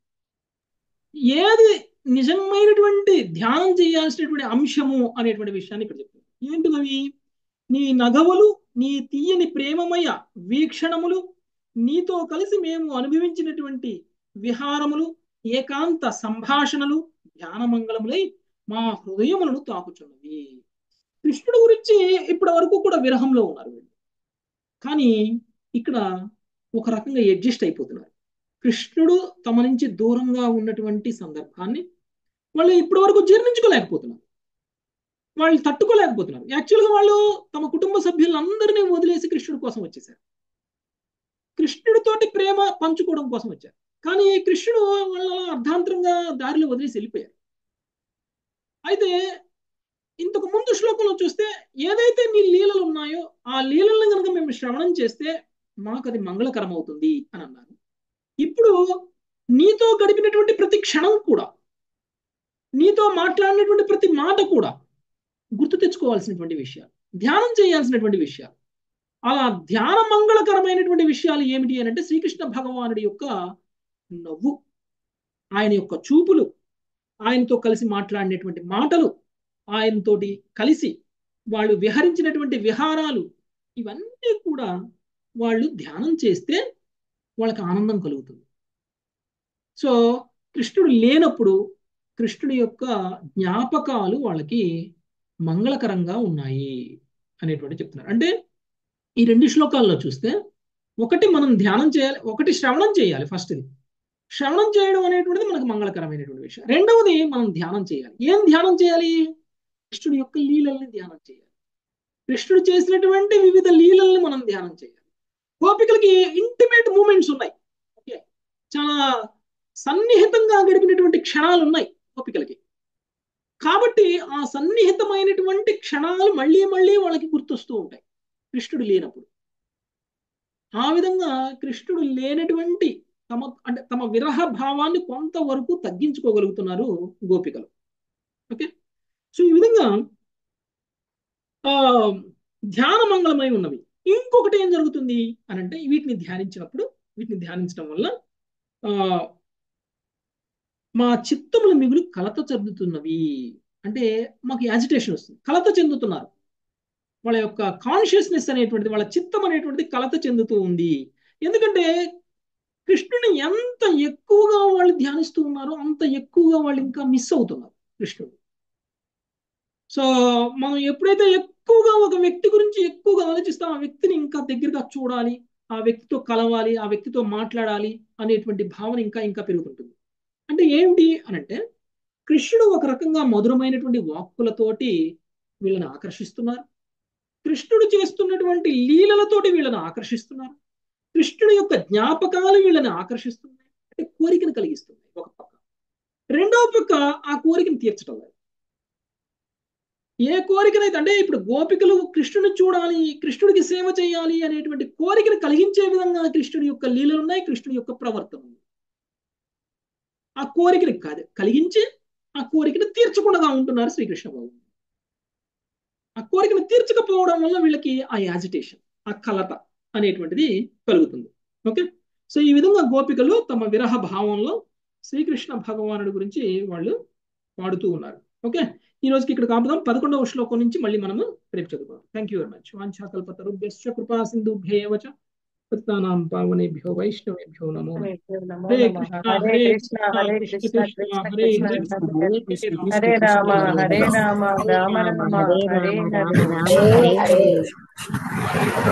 ఏది నిజమైనటువంటి ధ్యానం చేయాల్సినటువంటి అంశము అనేటువంటి విషయాన్ని ఇక్కడ చెప్తుంది ఏంటిది నీ నగవులు నీ తీయని ప్రేమమయ వీక్షణములు నీతో కలిసి మేము అనుభవించినటువంటి విహారములు ఏకాంత సంభాషణలు ధ్యానమంగళములై మా హృదయములను తాకుచున్నవి కృష్ణుడు గురించి ఇప్పటి వరకు కూడా విరహంలో ఉన్నారు వీళ్ళు కానీ ఇక్కడ ఒక రకంగా అడ్జస్ట్ అయిపోతున్నారు కృష్ణుడు తమ నుంచి దూరంగా ఉన్నటువంటి సందర్భాన్ని వాళ్ళు ఇప్పటి వరకు జీర్ణించుకోలేకపోతున్నారు వాళ్ళు తట్టుకోలేకపోతున్నారు యాక్చువల్గా వాళ్ళు తమ కుటుంబ సభ్యులందరినీ వదిలేసి కృష్ణుడి కోసం వచ్చేసారు కృష్ణుడితోటి ప్రేమ పంచుకోవడం కోసం వచ్చారు కానీ కృష్ణుడు వాళ్ళ అర్ధాంతరంగా దారిలో వదిలేసి వెళ్ళిపోయారు అయితే ఇంతకు ముందు శ్లోకంలో చూస్తే ఏదైతే నీ లీలలు ఉన్నాయో ఆ లీలలను కనుక మేము శ్రవణం చేస్తే మాకు అది మంగళకరం అవుతుంది అని అన్నారు ఇప్పుడు నీతో గడిపినటువంటి ప్రతి క్షణం కూడా నీతో మాట్లాడినటువంటి ప్రతి మాట కూడా గుర్తు తెచ్చుకోవాల్సినటువంటి విషయాలు ధ్యానం చేయాల్సినటువంటి విషయాలు అలా ధ్యాన మంగళకరమైనటువంటి విషయాలు ఏమిటి అని అంటే శ్రీకృష్ణ భగవానుడి యొక్క నవ్వు ఆయన యొక్క చూపులు ఆయనతో కలిసి మాట్లాడినటువంటి మాటలు ఆయనతోటి కలిసి వాళ్ళు విహరించినటువంటి విహారాలు ఇవన్నీ కూడా వాళ్ళు ధ్యానం చేస్తే వాళ్ళకి ఆనందం కలుగుతుంది సో కృష్ణుడు లేనప్పుడు కృష్ణుడి యొక్క జ్ఞాపకాలు వాళ్ళకి మంగళకరంగా ఉన్నాయి అనేటువంటి చెప్తున్నారు అంటే ఈ రెండు శ్లోకాల్లో చూస్తే ఒకటి మనం ధ్యానం చేయాలి ఒకటి శ్రవణం చేయాలి ఫస్ట్ ఇది శ్రవణం చేయడం అనేటువంటిది మనకు మంగళకరమైనటువంటి విషయం రెండవది మనం ధ్యానం చేయాలి ఏం ధ్యానం చేయాలి కృష్ణుడి యొక్క లీలల్ని ధ్యానం చేయాలి కృష్ణుడు చేసినటువంటి వివిధ లీలల్ని మనం ధ్యానం చేయాలి గోపికలకి ఇంటిమేట్ మూమెంట్స్ ఉన్నాయి ఓకే చాలా సన్నిహితంగా గడిపినటువంటి క్షణాలు ఉన్నాయి గోపికలకి కాబట్టి ఆ సన్నిహితమైనటువంటి క్షణాలు మళ్ళీ మళ్ళీ వాళ్ళకి గుర్తొస్తూ ఉంటాయి కృష్ణుడు లేనప్పుడు ఆ విధంగా కృష్ణుడు లేనటువంటి తమ అంటే తమ విరహ భావాన్ని కొంతవరకు తగ్గించుకోగలుగుతున్నారు గోపికలు ఓకే సో ఈ విధంగా ఆ ధ్యాన మంగళమై ఉన్నవి ఇంకొకటి ఏం జరుగుతుంది అని అంటే వీటిని ధ్యానించినప్పుడు వీటిని ధ్యానించడం వల్ల ఆ మా చిత్తముల మిగులు కలత చెందుతున్నవి అంటే మాకు యాజిటేషన్ వస్తుంది కలత చెందుతున్నారు వాళ్ళ యొక్క కాన్షియస్నెస్ అనేటువంటిది వాళ్ళ చిత్తం అనేటువంటిది కలత చెందుతూ ఉంది ఎందుకంటే కృష్ణుని ఎంత ఎక్కువగా వాళ్ళు ధ్యానిస్తూ ఉన్నారో అంత ఎక్కువగా వాళ్ళు ఇంకా మిస్ అవుతున్నారు కృష్ణుడు సో మనం ఎప్పుడైతే ఎక్కువగా ఒక వ్యక్తి గురించి ఎక్కువగా ఆలోచిస్తాం ఆ వ్యక్తిని ఇంకా దగ్గరగా చూడాలి ఆ వ్యక్తితో కలవాలి ఆ వ్యక్తితో మాట్లాడాలి అనేటువంటి భావన ఇంకా ఇంకా పెరుగుతుంటుంది అంటే ఏమిటి అని అంటే కృష్ణుడు ఒక రకంగా మధురమైనటువంటి వాక్కులతోటి వీళ్ళని ఆకర్షిస్తున్నారు కృష్ణుడు చేస్తున్నటువంటి లీలలతోటి వీళ్ళని ఆకర్షిస్తున్నారు కృష్ణుడి యొక్క జ్ఞాపకాలు వీళ్ళని ఆకర్షిస్తున్నాయి అంటే కోరికను కలిగిస్తున్నాయి ఒక పక్క రెండవ పక్క ఆ కోరికను తీర్చడం లేదు ఏ కోరికనైతే అంటే ఇప్పుడు గోపికలు కృష్ణుని చూడాలి కృష్ణుడికి సేవ చేయాలి అనేటువంటి కోరికను కలిగించే విధంగా కృష్ణుడి యొక్క లీలలు ఉన్నాయి కృష్ణుడి యొక్క ప్రవర్తన ఉంది ఆ కోరికని కాదు కలిగించి ఆ కోరికను తీర్చకుండా ఉంటున్నారు శ్రీకృష్ణ భగవాన్ ఆ కోరికను తీర్చకపోవడం వల్ల వీళ్ళకి ఆ యాజిటేషన్ ఆ కలత అనేటువంటిది కలుగుతుంది ఓకే సో ఈ విధంగా గోపికలు తమ విరహ భావంలో శ్రీకృష్ణ భగవానుడి గురించి వాళ్ళు పాడుతూ ఉన్నారు ఓకే ఈ రోజుకి ఇక్కడ కాపుదాం పదకొండవ శ్లోకం నుంచి మళ్ళీ మనము రేపు చదువుదాం థ్యాంక్ యూ వెరీ మచ్ వాంఛాకల్పతరుభ్యశ్చ కృపా సింధుభ్యేవచ పతితానాం పావనేభ్యో వైష్ణవేభ్యో నమో నమో హరే నమః కృష్ణ హరే హరే కృష్ణ హరే కృష్ణ కృష్ణ హరే కృష్ణ హరే కృష్ణ హరే హరే కృష్ణ రామ కృష్ణ హరే కృష్ణ రామ హరే రామ రామ రామ హరే హరే రామ రామ హరే రామ హరే హరే